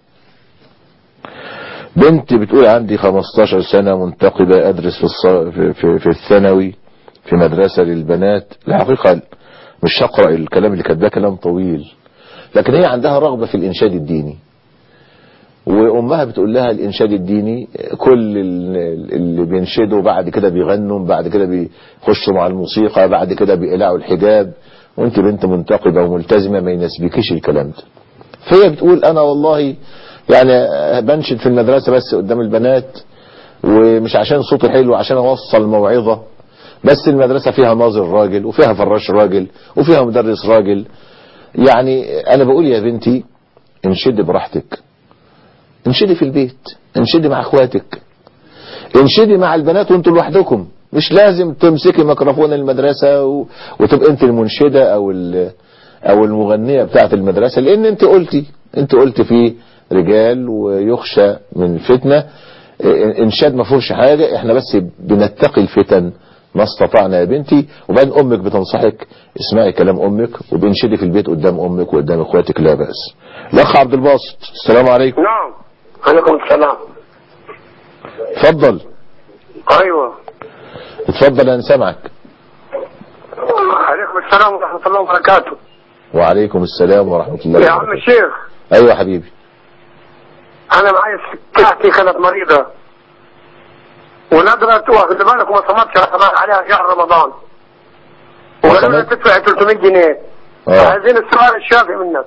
بنت بتقول عندي 15 سنة منتقبة أدرس في, الص... في, في, في الثانوي في مدرسة للبنات الحقيقة مش هقرأ الكلام اللي كاتباه كلام طويل لكن هي عندها رغبة في الإنشاد الديني وأمها بتقول لها الإنشاد الديني كل ال- اللي بينشدوا بعد كده بيغنوا بعد كده بيخشوا مع الموسيقى بعد كده بيقلعوا الحجاب وانت بنت منتقبة وملتزمة ما يناسبكيش الكلام ده فهي بتقول انا والله يعني بنشد في المدرسة بس قدام البنات ومش عشان صوتي حلو عشان اوصل موعظة بس المدرسة فيها ناظر راجل وفيها فراش راجل وفيها مدرس راجل يعني انا بقول يا بنتي انشدي براحتك انشدي في البيت انشدي مع اخواتك انشدي مع البنات وانتوا لوحدكم مش لازم تمسكي ميكروفون المدرسة و... وتبقى انت المنشدة او ال... او المغنية بتاعت المدرسة لان انت قلتي انت قلت في رجال ويخشى من فتنة انشاد ما فيهوش حاجة احنا بس بنتقي الفتن ما استطعنا يا بنتي وبعدين امك بتنصحك اسمعي كلام امك وبنشدي في البيت قدام امك وقدام اخواتك لا بأس الاخ عبد الباسط السلام عليكم نعم عليكم السلام اتفضل ايوه اتفضل انا سامعك عليكم السلام ورحمه الله وبركاته وعليكم السلام ورحمة الله يا عم وبركاته الشيخ ايوه يا حبيبي انا معي ستاتي كانت مريضه ونقدرت واخد بالك وما صمتش رمضان عليها شهر رمضان وقالوا لها تدفع 300 جنيه اه عايزين السؤال الشافي منك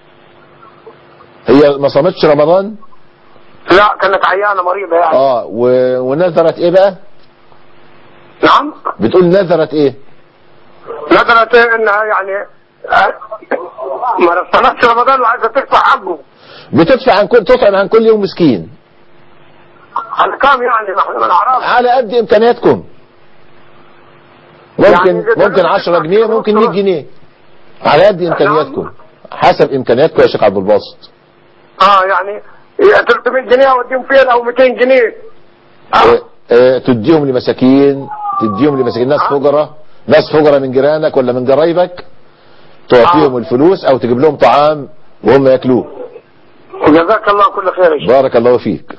هي ما صامتش رمضان لا كانت عيانه مريضه يعني اه و... ونذرت ايه بقى نعم بتقول نذرت ايه نقدرت انها يعني آه، ما صمتش رمضان وعايزه تدفع حقه بتدفع عن كل تطعم عن كل يوم مسكين على كام يعني نحن ما نعرفش على قد امكانياتكم ممكن يعني إذا ممكن 10 جنيه ممكن 100 جنيه على قد امكانياتكم حسب امكانياتكم يا شيخ عبد الباسط اه يعني يا 300 جنيه اوديهم فين او 200 جنيه اه اه تديهم لمساكين تديهم لمساكين ناس فقراء ناس فقراء من جيرانك ولا من قرايبك تعطيهم الفلوس او تجيب لهم طعام وهم ياكلوه جزاك الله كل خير يا شيخ بارك الله فيك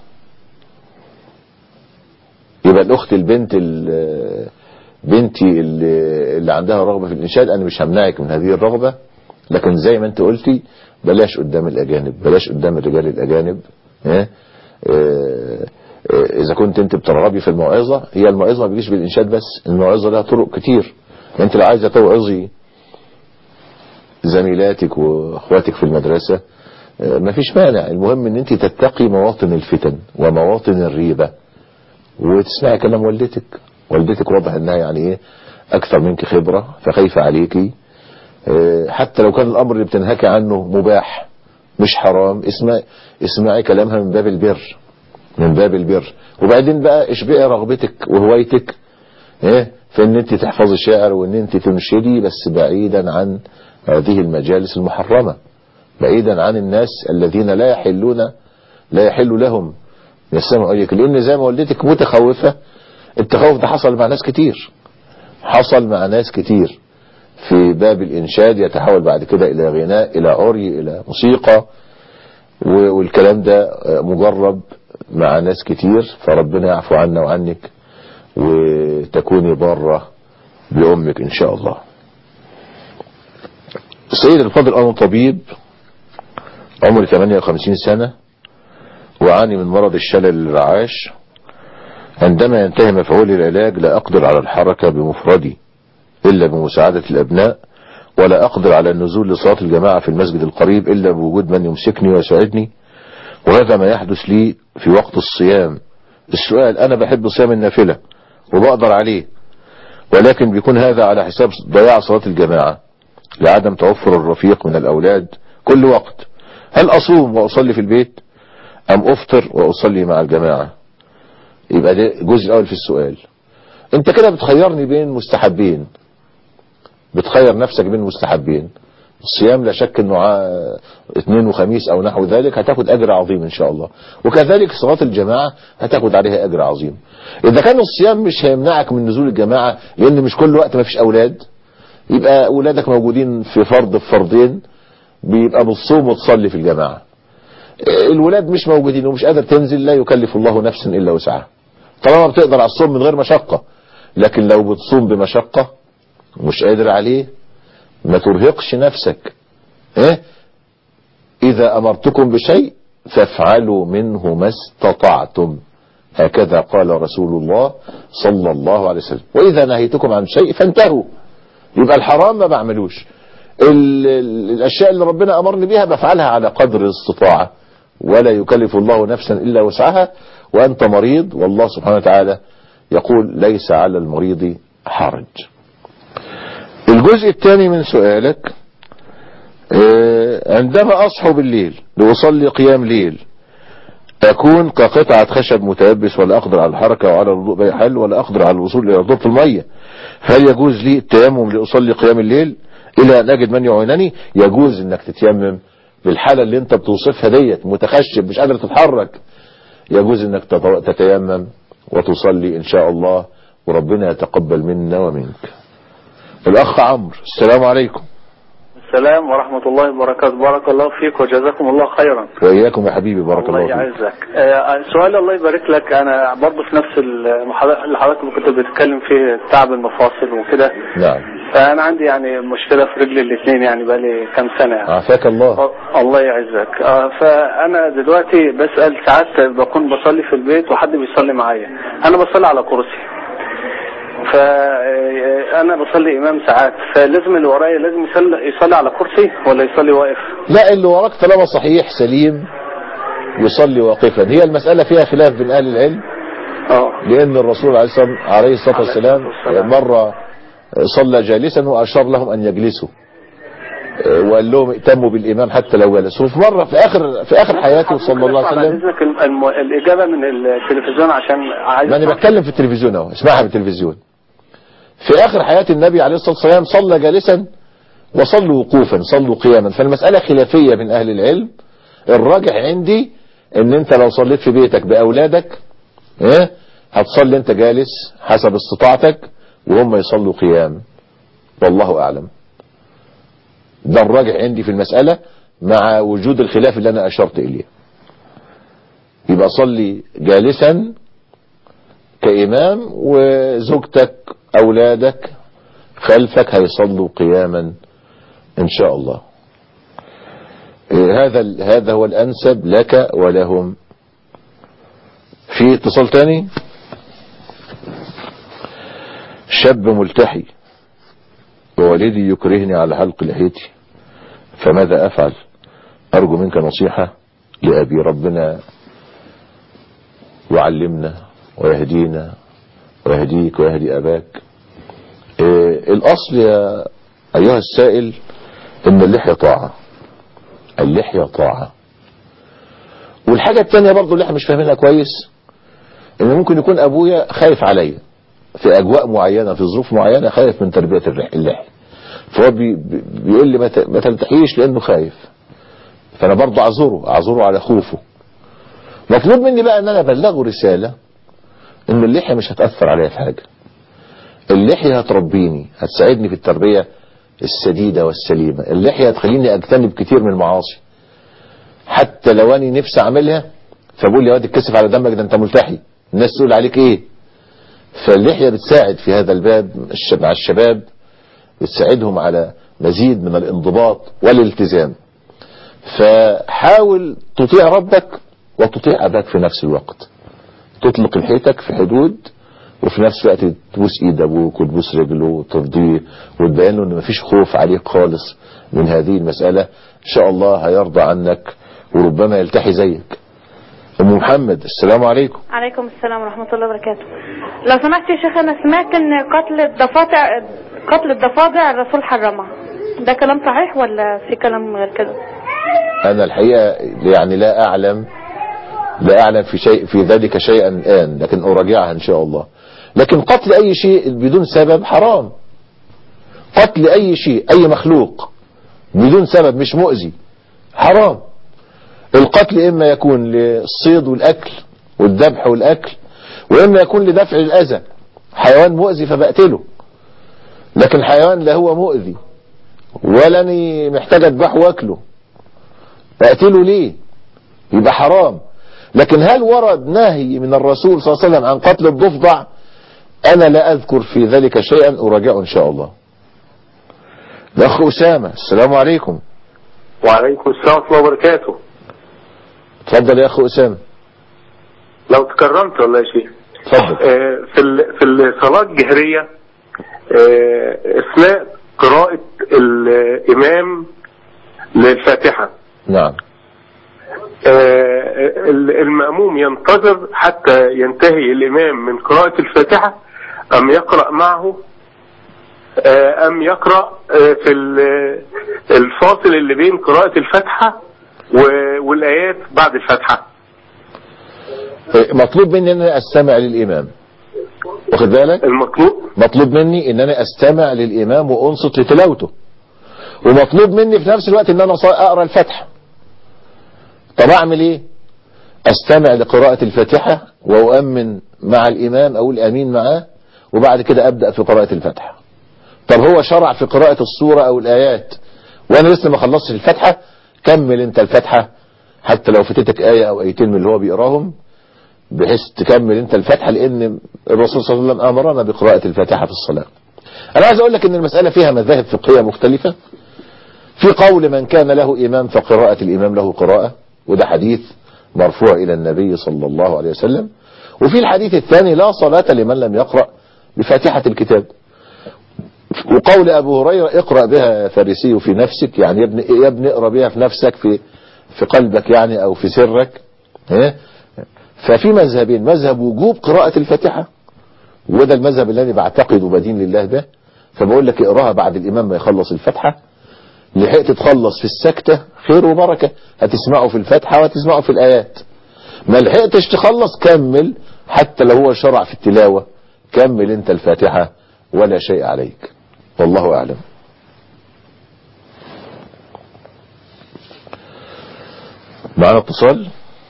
يبقى الاخت البنت ال- بنتي اللي, اللي عندها رغبة في الانشاد انا مش همنعك من هذه الرغبة لكن زي ما انت قلتي بلاش قدام الاجانب بلاش قدام الرجال الاجانب ها؟ اه، اه، اذا كنت انت بترغبي في الموعظة هي الموعظة ما بيجيش بالانشاد بس الموعظة لها طرق كتير انت لو عايزة توعظي زميلاتك واخواتك في المدرسة اه، مفيش مانع المهم ان انت تتقي مواطن الفتن ومواطن الريبة وتسمعي كلام والدتك والدتك واضح انها يعني ايه اكثر منك خبرة فخايفة عليكي اه، حتى لو كان الامر اللي بتنهكي عنه مباح مش حرام اسمعي اسمعي كلامها من باب البر من باب البر وبعدين بقى اشبعي رغبتك وهوايتك ايه في ان انت تحفظي شعر وان انت تنشدي بس بعيدا عن هذه المجالس المحرمة بعيدا عن الناس الذين لا يحلون لا يحل لهم يسمعوا عليك لان زي ما والدتك متخوفة التخوف ده حصل مع ناس كتير حصل مع ناس كتير في باب الانشاد يتحول بعد كده الى غناء الى عري الى موسيقى و- والكلام ده مجرب مع ناس كتير فربنا يعفو عنا وعنك وتكوني بارة بأمك إن شاء الله السيد الفاضل أنا طبيب عمري 58 سنة وعاني من مرض الشلل الرعاش عندما ينتهي مفعول العلاج لا أقدر على الحركة بمفردي إلا بمساعدة الأبناء ولا أقدر على النزول لصلاة الجماعة في المسجد القريب إلا بوجود من يمسكني ويساعدني وهذا ما يحدث لي في وقت الصيام السؤال أنا بحب صيام النافلة وبقدر عليه ولكن بيكون هذا على حساب ضياع صلاة الجماعة لعدم توفر الرفيق من الأولاد كل وقت هل أصوم وأصلي في البيت أم أفطر وأصلي مع الجماعة يبقى ده الجزء الأول في السؤال أنت كده بتخيرني بين مستحبين بتخير نفسك بين مستحبين الصيام لا شك انه ع- اثنين وخميس او نحو ذلك هتاخد اجر عظيم ان شاء الله وكذلك صلاة الجماعة هتاخد عليها اجر عظيم اذا كان الصيام مش هيمنعك من نزول الجماعة لان مش كل وقت ما فيش اولاد يبقى اولادك موجودين في فرض في فرضين بيبقى بتصوم وتصلي في الجماعة الولاد مش موجودين ومش قادر تنزل لا يكلف الله نفسا الا وسعها طالما بتقدر على الصوم من غير مشقة لكن لو بتصوم بمشقة مش قادر عليه ما ترهقش نفسك ايه اذا امرتكم بشيء فافعلوا منه ما استطعتم هكذا قال رسول الله صلى الله عليه وسلم واذا نهيتكم عن شيء فانتهوا يبقى الحرام ما بعملوش ال- ال- الاشياء اللي ربنا امرني بها بفعلها على قدر الاستطاعة ولا يكلف الله نفسا الا وسعها وانت مريض والله سبحانه وتعالى يقول ليس على المريض حرج الجزء الثاني من سؤالك آه، عندما أصحو بالليل لأصلي قيام ليل أكون كقطعة خشب متيبس ولا أقدر على الحركة وعلى الوضوء بأي حل ولا أقدر على الوصول إلى ضبط المية هل يجوز لي التيمم لأصلي قيام الليل إلى أن أجد من يعينني يجوز أنك تتيمم بالحالة اللي أنت بتوصفها ديت متخشب مش قادر تتحرك يجوز أنك تتو- تتيمم وتصلي إن شاء الله وربنا يتقبل منا ومنك الأخ عمرو السلام عليكم السلام ورحمة الله وبركاته بارك الله فيك وجزاكم الله خيرا وإياكم يا حبيبي بارك الله الله فيك يعزك آه، سؤال الله يبارك لك أنا برضه في نفس المحاضرة اللي حضرتك كنت بتتكلم فيه تعب المفاصل وكده نعم فأنا عندي يعني مشكلة في رجلي الاثنين يعني بقالي كام سنة يعني. عافاك الله الله يعزك آه، فأنا دلوقتي بسأل ساعات بكون بصلي في البيت وحد بيصلي معايا أنا بصلي على كرسي فأنا بصلي إمام ساعات فلازم اللي ورايا لازم يصلي, يصلي على كرسي ولا يصلي واقف لا اللي وراك طالما صحيح سليم يصلي واقفا هي المسألة فيها خلاف بين أهل العلم لأن الرسول عليه الصلاة عليه الصلاة والسلام مرة صلى جالسا وأشار لهم أن يجلسوا وقال لهم ائتموا بالإمام حتى لو جلسوا في مرة في آخر في آخر حياته صلى الله عليه وسلم إذنك الم- الإجابة من التلفزيون عشان عايز ما أنا بتكلم في التلفزيون أهو اسمعها في التلفزيون في آخر حياة النبي عليه الصلاة والسلام صلى جالسا وصلوا وقوفا صلوا قياما فالمسألة خلافية من أهل العلم الراجح عندي ان انت لو صليت في بيتك بأولادك ايه هتصلي انت جالس حسب استطاعتك وهم يصلوا قيام والله أعلم ده الراجح عندي في المسألة مع وجود الخلاف اللي أنا أشرت إليه يبقى صلي جالسا كإمام وزوجتك أولادك خلفك هيصلوا قياما إن شاء الله إيه هذا ال- هذا هو الأنسب لك ولهم في اتصال تاني شاب ملتحي ووالدي يكرهني على حلق لحيتي فماذا أفعل أرجو منك نصيحة لأبي ربنا يعلمنا ويهدينا ويهديك ويهدي أباك إيه الأصل يا أيها السائل إن اللحية طاعة اللحية طاعة والحاجة التانية برضو اللي احنا مش فاهمينها كويس إن ممكن يكون أبويا خايف عليا في أجواء معينة في ظروف معينة خايف من تربية الرح- اللحية فهو بي بي- بيقول لي ما ت- ما تلتحيش لأنه خايف فأنا برضو أعذره أعذره على خوفه مطلوب مني بقى ان انا ابلغه رسالة ان اللحية مش هتأثر عليا في حاجة اللحية هتربيني هتساعدني في التربية السديدة والسليمة اللحية هتخليني اجتنب كتير من المعاصي حتى لو اني نفسي اعملها فبقول لي يا واد اتكسف على دمك ده انت ملتحي الناس تقول عليك ايه فاللحية بتساعد في هذا الباب الش- مع الشباب بتساعدهم على مزيد من الانضباط والالتزام فحاول تطيع ربك وتطيع أباك في نفس الوقت تطلق لحيتك في حدود وفي نفس الوقت تبوس ايد ابوك وتبوس رجله وترضيه وتبين له ان مفيش خوف عليك خالص من هذه المسألة ان شاء الله هيرضى عنك وربما يلتحي زيك ام محمد السلام عليكم عليكم السلام ورحمة الله وبركاته لو سمحت يا شيخ أنا سمعت إن قتل الضفادع قتل الضفادع الرسول حرمها ده كلام صحيح ولا في كلام غير كده انا الحقيقة يعني لا اعلم لا اعلم في شيء في ذلك شيئا الان لكن اراجعها ان شاء الله لكن قتل اي شيء بدون سبب حرام قتل اي شيء اي مخلوق بدون سبب مش مؤذي حرام القتل اما يكون للصيد والاكل والذبح والاكل واما يكون لدفع الاذى حيوان مؤذي فبقتله لكن حيوان لا هو مؤذي ولا اني محتاج اذبحه واكله اقتله ليه يبقى حرام لكن هل ورد نهي من الرسول صلى الله عليه وسلم عن قتل الضفدع انا لا اذكر في ذلك شيئا اراجعه ان شاء الله الاخ اسامة السلام عليكم وعليكم السلام ورحمة الله وبركاته اتفضل يا اخ اسامة لو تكرمت والله يا شيخ اتفضل آه، في ال- في الصلاة الجهرية آه، اثناء قراءة الامام للفاتحة نعم آه، ال- المأموم ينتظر حتى ينتهي الإمام من قراءة الفاتحة أم يقرأ معه آه، أم يقرأ آه، في ال- الفاصل اللي بين قراءة الفاتحة و- والآيات بعد الفاتحة مطلوب مني ان انا استمع للامام واخد بالك المطلوب مطلوب مني ان انا استمع للامام وانصت لتلاوته ومطلوب مني في نفس الوقت ان انا ص- اقرا الفاتحه طب اعمل ايه استمع لقراءة الفاتحة واؤمن مع الامام او الامين معاه وبعد كده ابدأ في قراءة الفاتحة طب هو شرع في قراءة السورة او الايات وانا لسه ما خلصتش الفاتحة كمل انت الفاتحة حتى لو فاتتك آية او ايتين من اللي هو بيقراهم بحيث تكمل انت الفاتحة لان الرسول صلى الله عليه وسلم امرنا بقراءة الفاتحة في الصلاة انا عايز اقول لك ان المسألة فيها مذاهب فقهية مختلفة في قول من كان له إمام فقراءة الإمام له قراءة وده حديث مرفوع إلى النبي صلى الله عليه وسلم وفي الحديث الثاني لا صلاة لمن لم يقرأ بفاتحة الكتاب وقول أبو هريرة اقرأ بها يا فارسي في نفسك يعني يا ابن يا ابن اقرأ بها في نفسك في في قلبك يعني أو في سرك ها؟ ففي مذهبين مذهب وجوب قراءة الفاتحة وده المذهب الذي بعتقد وبدين لله به فبقول لك اقراها بعد الإمام ما يخلص الفاتحة لحقت تخلص في السكتة خير وبركة هتسمعه في الفاتحة وهتسمعه في الآيات ما لحقتش تخلص كمل حتى لو هو شرع في التلاوة كمل انت الفاتحة ولا شيء عليك والله أعلم معنا اتصال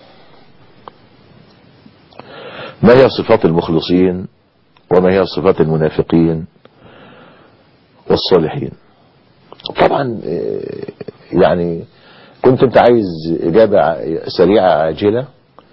ما هي صفات المخلصين وما هي صفات المنافقين والصالحين طبعا يعني كنت انت عايز اجابة سريعة عاجلة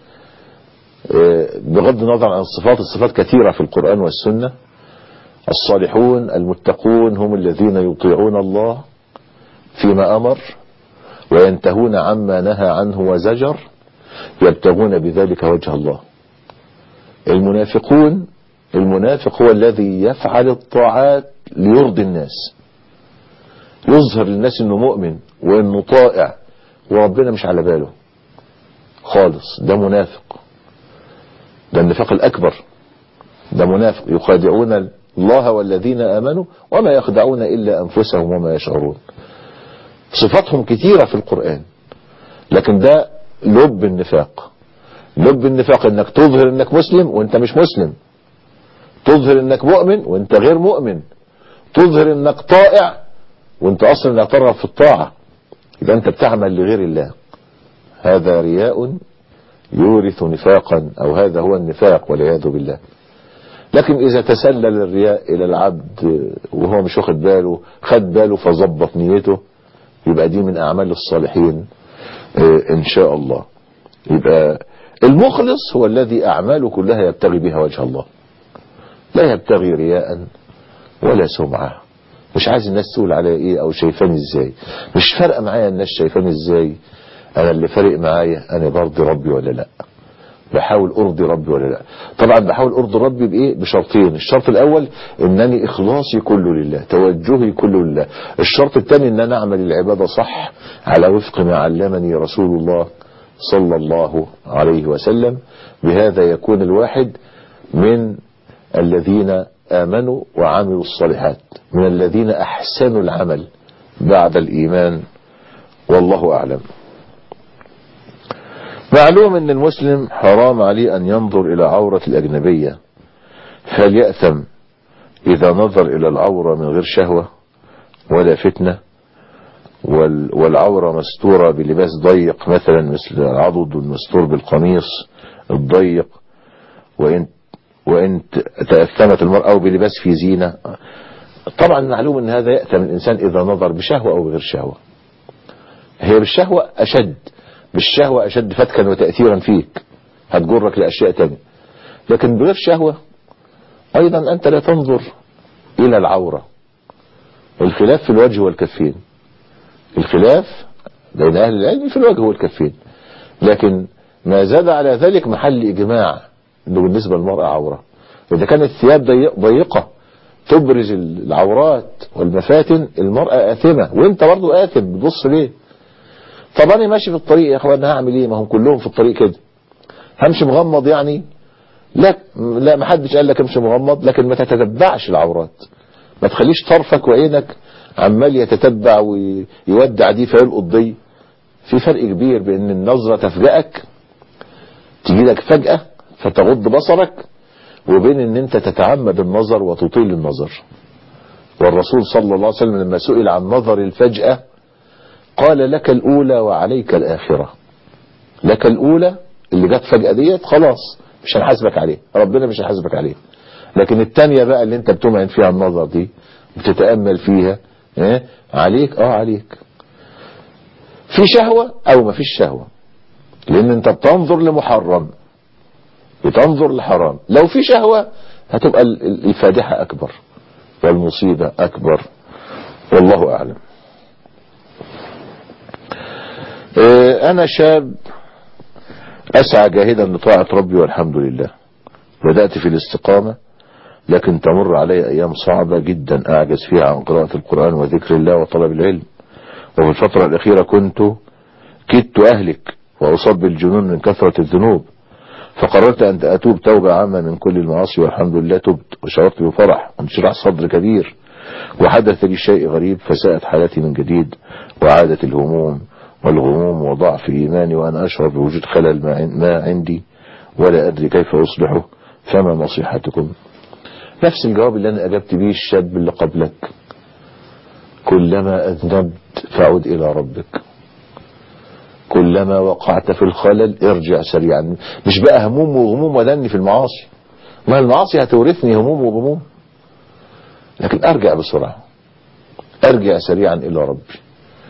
بغض النظر عن الصفات الصفات كثيرة في القرآن والسنة الصالحون المتقون هم الذين يطيعون الله فيما أمر وينتهون عما نهى عنه وزجر يبتغون بذلك وجه الله المنافقون المنافق هو الذي يفعل الطاعات ليرضي الناس يظهر للناس انه مؤمن وانه طائع وربنا مش على باله خالص ده منافق ده النفاق الاكبر ده منافق يخادعون الله والذين امنوا وما يخدعون الا انفسهم وما يشعرون صفاتهم كثيرة في القرآن لكن ده لب النفاق لب النفاق انك تظهر انك مسلم وانت مش مسلم تظهر انك مؤمن وانت غير مؤمن تظهر انك طائع وانت اصلا لا ترغب في الطاعة يبقى انت بتعمل لغير الله هذا رياء يورث نفاقا او هذا هو النفاق والعياذ بالله لكن اذا تسلل الرياء الى العبد وهو مش واخد باله خد باله فظبط نيته يبقى دي من اعمال الصالحين ان شاء الله يبقى المخلص هو الذي اعماله كلها يبتغي بها وجه الله لا يبتغي رياء ولا سمعه مش عايز الناس تقول عليا ايه او شايفاني ازاي مش فارقه معايا الناس شايفاني ازاي انا اللي فارق معايا انا برضي ربي ولا لا بحاول ارضي ربي ولا لا طبعا بحاول ارضي ربي بايه بشرطين الشرط الاول انني اخلاصي كله لله توجهي كله لله الشرط الثاني ان انا اعمل العباده صح على وفق ما علمني رسول الله صلى الله عليه وسلم بهذا يكون الواحد من الذين آمنوا وعملوا الصالحات من الذين أحسنوا العمل بعد الإيمان والله أعلم معلوم أن المسلم حرام عليه أن ينظر إلى عورة الأجنبية فليأثم إذا نظر إلى العورة من غير شهوة ولا فتنة والعورة مستورة بلباس ضيق مثلا مثل العضد المستور بالقميص الضيق وإن وإن تأثمت المرأة أو بلباس في زينة طبعا معلوم أن هذا يأتم الإنسان إذا نظر بشهوة أو بغير شهوة هي بالشهوة أشد بالشهوة أشد فتكا وتأثيرا فيك هتجرك لأشياء تانية لكن بغير شهوة أيضا أنت لا تنظر إلى العورة الخلاف في الوجه والكفين الخلاف بين أهل العلم في الوجه والكفين لكن ما زاد على ذلك محل إجماع انه بالنسبة للمرأة عورة إذا كانت الثياب ضيق ضيقة تبرز العورات والمفاتن المرأة آثمة وانت برضو آثم بتبص ليه طب انا ماشي في الطريق يا اخوان هعمل ايه ما هم كلهم في الطريق كده همشي مغمض يعني لا لا ما حدش قال لك امشي مغمض لكن ما تتتبعش العورات ما تخليش طرفك وعينك عمال يتتبع ويودع دي فيلقط دي في فرق كبير بين النظرة تفجأك تجي لك فجأة فتغض بصرك وبين ان انت تتعمد النظر وتطيل النظر والرسول صلى الله عليه وسلم لما سئل عن نظر الفجأة قال لك الاولى وعليك الاخرة لك الاولى اللي جت فجأة ديت خلاص مش هنحاسبك عليه ربنا مش هيحاسبك عليه لكن التانية بقى اللي انت بتمعن فيها النظر دي بتتأمل فيها اه عليك اه عليك في شهوة او ما فيش شهوة لان انت بتنظر لمحرم بتنظر لحرام لو في شهوة هتبقى ال- ال- الفادحة اكبر والمصيبة اكبر والله اعلم آه، انا شاب اسعى جاهدا لطاعة ربي والحمد لله بدأت في الاستقامة لكن تمر علي ايام صعبة جدا اعجز فيها عن قراءة القرآن وذكر الله وطلب العلم وفي الفترة الاخيرة كنت كدت اهلك واصاب بالجنون من كثرة الذنوب فقررت ان اتوب توبة عامة من كل المعاصي والحمد لله تبت وشعرت بفرح وانشراح صدر كبير وحدث لي شيء غريب فساءت حالتي من جديد وعادت الهموم والغموم وضعف إيماني وأنا أشعر بوجود خلل ما عن- ما عندي ولا أدري كيف أصلحه فما نصيحتكم نفس الجواب اللي أنا أجبت به الشاب اللي قبلك كلما أذنبت فعد إلى ربك كلما وقعت في الخلل ارجع سريعا مش بقى هموم وغموم ودني في المعاصي ما المعاصي هتورثني هموم وغموم لكن ارجع بسرعة ارجع سريعا الى ربي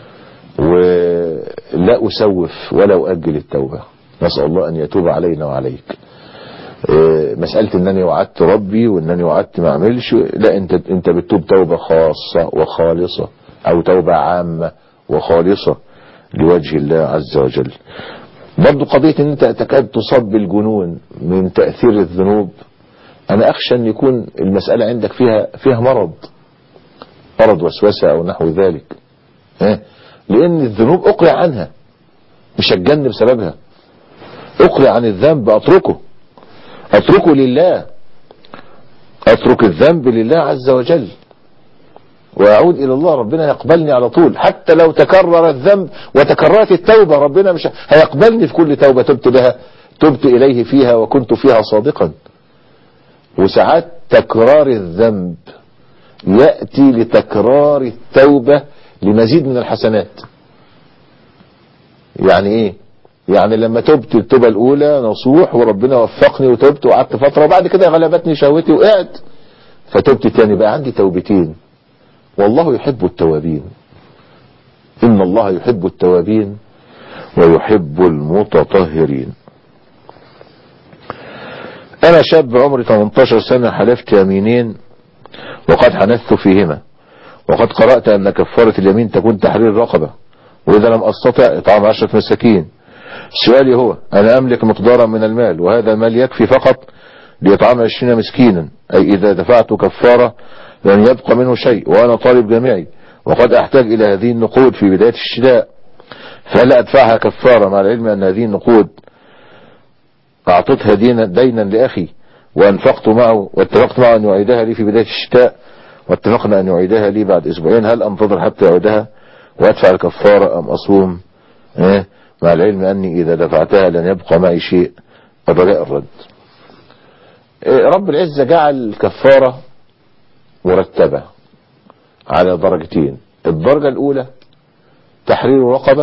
ولا اسوف ولا اؤجل التوبة نسأل الله ان يتوب علينا وعليك إيه، مسألة انني وعدت ربي وانني وعدت ما اعملش لا انت انت بتتوب توبة خاصة وخالصة او توبة عامة وخالصة لوجه الله عز وجل برضو قضية ان انت تكاد تصاب بالجنون من تأثير الذنوب انا اخشى ان يكون المسألة عندك فيها فيها مرض مرض وسوسة او نحو ذلك ها؟ لان الذنوب اقلع عنها مش هتجن بسببها اقلع عن الذنب اتركه اتركه لله اترك الذنب لله عز وجل واعود الى الله ربنا يقبلني على طول حتى لو تكرر الذنب وتكررت التوبة ربنا مش هيقبلني في كل توبة تبت بها تبت اليه فيها وكنت فيها صادقا وساعات تكرار الذنب يأتي لتكرار التوبة لمزيد من الحسنات يعني ايه يعني لما تبت التوبة الاولى نصوح وربنا وفقني وتبت وقعدت فترة وبعد كده غلبتني شهوتي وقعت فتبت تاني بقى عندي توبتين والله يحب التوابين إن الله يحب التوابين ويحب المتطهرين أنا شاب عمري 18 سنة حلفت يمينين وقد حنثت فيهما وقد قرأت أن كفارة اليمين تكون تحرير رقبة وإذا لم أستطع إطعام عشرة مساكين سؤالي هو أنا أملك مقدارا من المال وهذا المال يكفي فقط لإطعام عشرين مسكينا أي إذا دفعت كفارة لن يبقى منه شيء وأنا طالب جامعي وقد أحتاج إلى هذه النقود في بداية الشتاء فهل أدفعها كفارة مع العلم أن هذه النقود أعطتها دينا, دينا لأخي وأنفقت معه واتفقت معه أن يعيدها لي في بداية الشتاء واتفقنا أن يعيدها لي بعد أسبوعين هل أنتظر حتى يعيدها وأدفع الكفارة أم أصوم إيه؟ مع العلم أني إذا دفعتها لن يبقى معي شيء الرجاء الرد إيه رب العزة جعل الكفارة مرتبة على درجتين الدرجة الأولى تحرير رقبة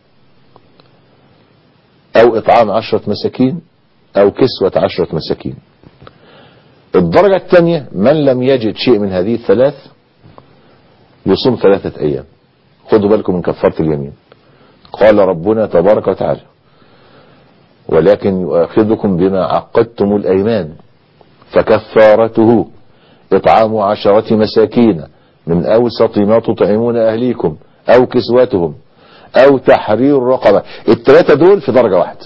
أو إطعام عشرة مساكين أو كسوة عشرة مساكين الدرجة الثانية من لم يجد شيء من هذه الثلاث يصوم ثلاثة أيام خدوا بالكم من كفارة اليمين قال ربنا تبارك وتعالى ولكن يؤاخذكم بما عقدتم الأيمان فكفارته إطعام عشرة مساكين من أوسط ما تطعمون أهليكم أو كسوتهم أو تحرير رقبة الثلاثة دول في درجة واحدة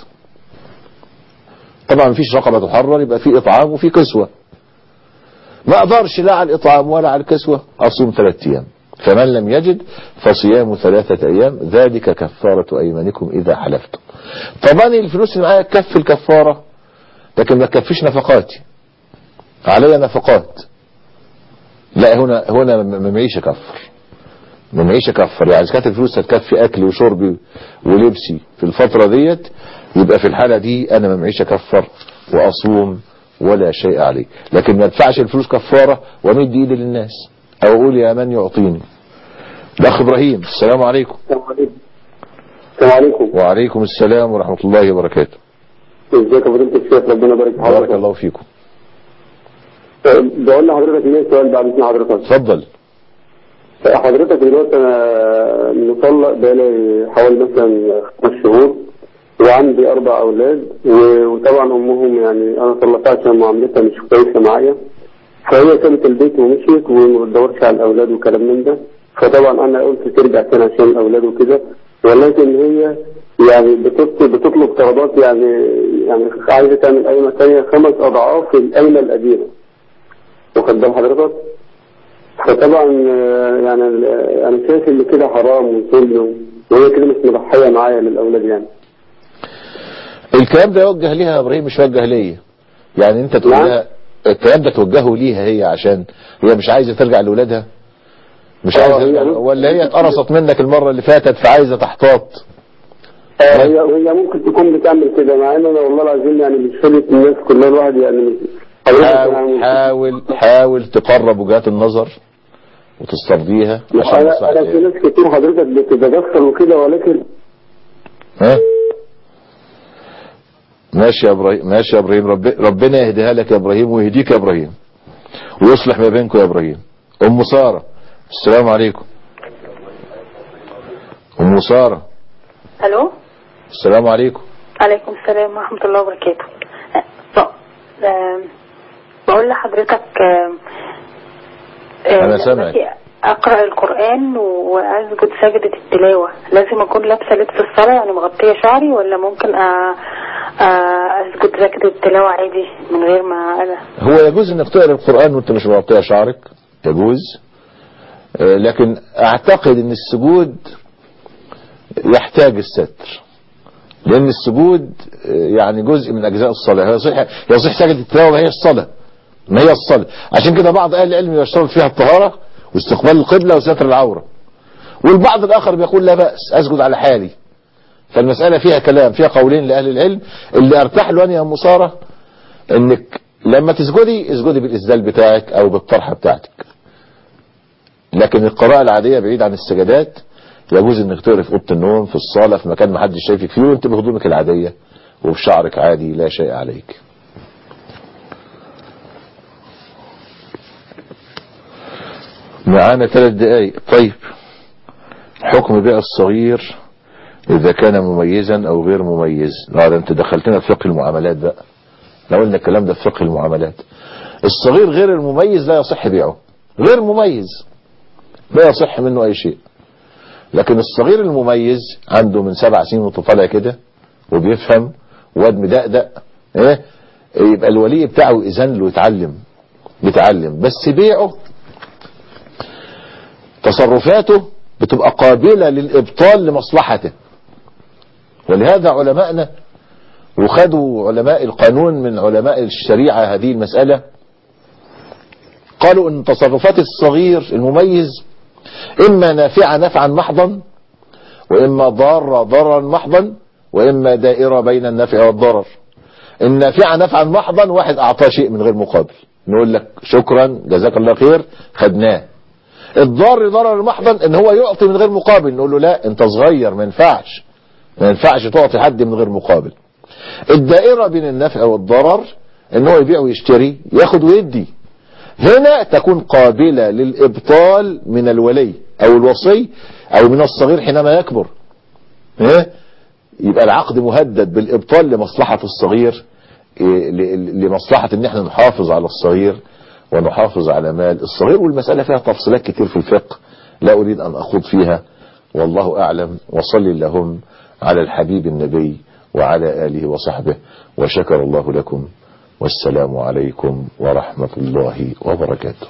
طبعا مفيش رقبة تحرر يبقى في إطعام وفي كسوة ما أقدرش لا على الإطعام ولا على الكسوة أصوم ثلاثة أيام فمن لم يجد فصيام ثلاثة أيام ذلك كفارة أيمانكم إذا حلفتم طبعا الفلوس اللي معايا تكفي الكفارة لكن ما تكفيش نفقاتي علي نفقات لا هنا هنا ما معيش اكفر ما معيش اكفر يعني اذا كانت الفلوس هتكفي اكلي وشربي ولبسي في الفترة ديت يبقى في الحالة دي انا ما معيش اكفر واصوم ولا شيء عليه لكن ما ادفعش الفلوس كفارة وامد ايدي للناس او اقول يا من يعطيني الاخ ابراهيم السلام عليكم السلام عليكم وعليكم السلام ورحمة الله وبركاته ازيك يا فضيلة الشيخ ربنا يبارك في بارك حضرتك الله فيكم بقول لحضرتك ليه سؤال بعد اذن حضرتك اتفضل حضرتك دلوقتي انا مطلق بقالي حوالي مثلا خمس شهور وعندي اربع اولاد و- وطبعا امهم يعني انا طلقتها عشان معاملتها مش كويسه معايا فهي سابت البيت ومشيت وما بتدورش على الاولاد وكلام من ده فطبعا انا قلت ترجع تاني عشان الاولاد وكده ولكن هي يعني بتطلب بتطلب طلبات يعني يعني عايزه تعمل قايمه ثانيه خمس اضعاف القايمه القديمه واخد بال حضرتك؟ فطبعا آه، يعني آه، انا شايف ان كده حرام وظلم وهي كده مش مضحيه معايا للاولاد يعني الكلام ده يوجه ليها يا ابراهيم مش يوجه ليا يعني انت تقول لها الكلام ده توجهه ليها هي عشان هي مش عايزه ترجع لاولادها مش عايزه ترجع ولا هي اتقرصت منك المره اللي فاتت فعايزه تحتاط آه، هي هي ممكن تكون بتعمل كده مع ان انا والله العظيم يعني مش فاهم الناس كلها الواحد يعني مش حضرتك حاول يعني حاول حاول تقرب وجهات النظر وتسترضيها عشان انا مصلحة انا في العيال. ناس كتير حضرتك بتتدخل وكده ولكن ها ماشي يا ابراهيم ماشي يا ابراهيم رب... ربنا يهديها لك يا ابراهيم ويهديك يا ابراهيم ويصلح ما بينكم يا ابراهيم ام ساره السلام عليكم ام ساره الو السلام عليكم عليكم السلام ورحمة الله وبركاته أه، ب- آم، بقول لحضرتك آم، آم، أنا لما سامعك. أجي أقرأ القرآن وأسجد سجدة التلاوة لازم أكون لابسة لبس الصلاة يعني مغطية شعري ولا ممكن أ- أ- أسجد سجدة التلاوة عادي من غير ما أنا هو يجوز انك تقرا القران وانت مش مغطيه شعرك يجوز آه، لكن اعتقد ان السجود يحتاج الستر لان السجود آه، يعني جزء من اجزاء الصلاه يصح يصح سجد التلاوه ما هي الصلاه ما هي الصلاه عشان كده بعض اهل العلم يشترط فيها الطهاره واستقبال القبله وستر العوره والبعض الاخر بيقول لا باس اسجد على حالي فالمساله فيها كلام فيها قولين لاهل العلم اللي ارتاح له أنا يا ام ساره انك لما تسجدي اسجدي بالاسدال بتاعك او بالطرحه بتاعتك لكن القراءة العادية بعيد عن السجدات يجوز انك تقري في اوضه النوم في الصالة في مكان ما حدش شايفك فيه وانت بهدومك العادية وبشعرك عادي لا شيء عليك معانا ثلاث دقايق طيب حكم بيع الصغير اذا كان مميزا او غير مميز لا ده انت دخلتنا في فقه المعاملات بقى لو قلنا الكلام ده في فقه المعاملات الصغير غير المميز لا يصح بيعه غير مميز لا يصح منه اي شيء لكن الصغير المميز عنده من سبع سنين وطالع كده وبيفهم واد مدقدق ايه يبقى الولي بتاعه يأذن له يتعلم يتعلم بس بيعه تصرفاته بتبقى قابلة للإبطال لمصلحته ولهذا علماءنا وخدوا علماء القانون من علماء الشريعة هذه المسألة قالوا ان تصرفات الصغير المميز اما نافعة نفعا محضا واما ضارة ضررا محضا واما دائرة بين النفع والضرر النافعة نفعا محضا واحد اعطاه شيء من غير مقابل نقول لك شكرا جزاك الله خير خدناه الضار ضرر محضا ان هو يعطي من غير مقابل نقول له لا انت صغير ما ينفعش ما ينفعش تعطي حد من غير مقابل الدائرة بين النفع والضرر ان هو يبيع ويشتري ياخد ويدي هنا تكون قابلة للإبطال من الولي أو الوصي أو من الصغير حينما يكبر إيه؟ يبقى العقد مهدد بالإبطال لمصلحة الصغير إيه، ل- لمصلحة ان احنا نحافظ على الصغير ونحافظ على مال الصغير والمسألة فيها تفصيلات كتير في الفقه لا أريد أن أخوض فيها والله أعلم وصلي اللهم على الحبيب النبي وعلى آله وصحبه وشكر الله لكم والسلام عليكم ورحمة الله وبركاته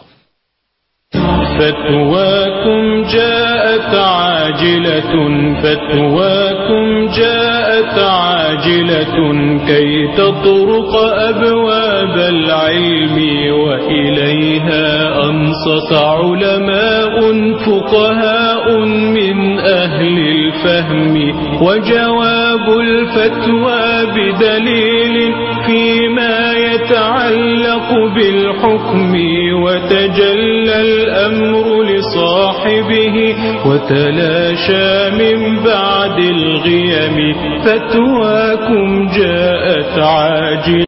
فتواكم جاءت عاجلة فتواكم جاءت عاجلة كي تطرق أبواب العلم وإليها أنصت علماء فقهاء من أهل الفهم وجواب الفتوى بدليل فيما يتعلق بالحكم وتجلى الأمر لصاحبه وتلاشى من بعد الغيم فتواكم جاءت عاجل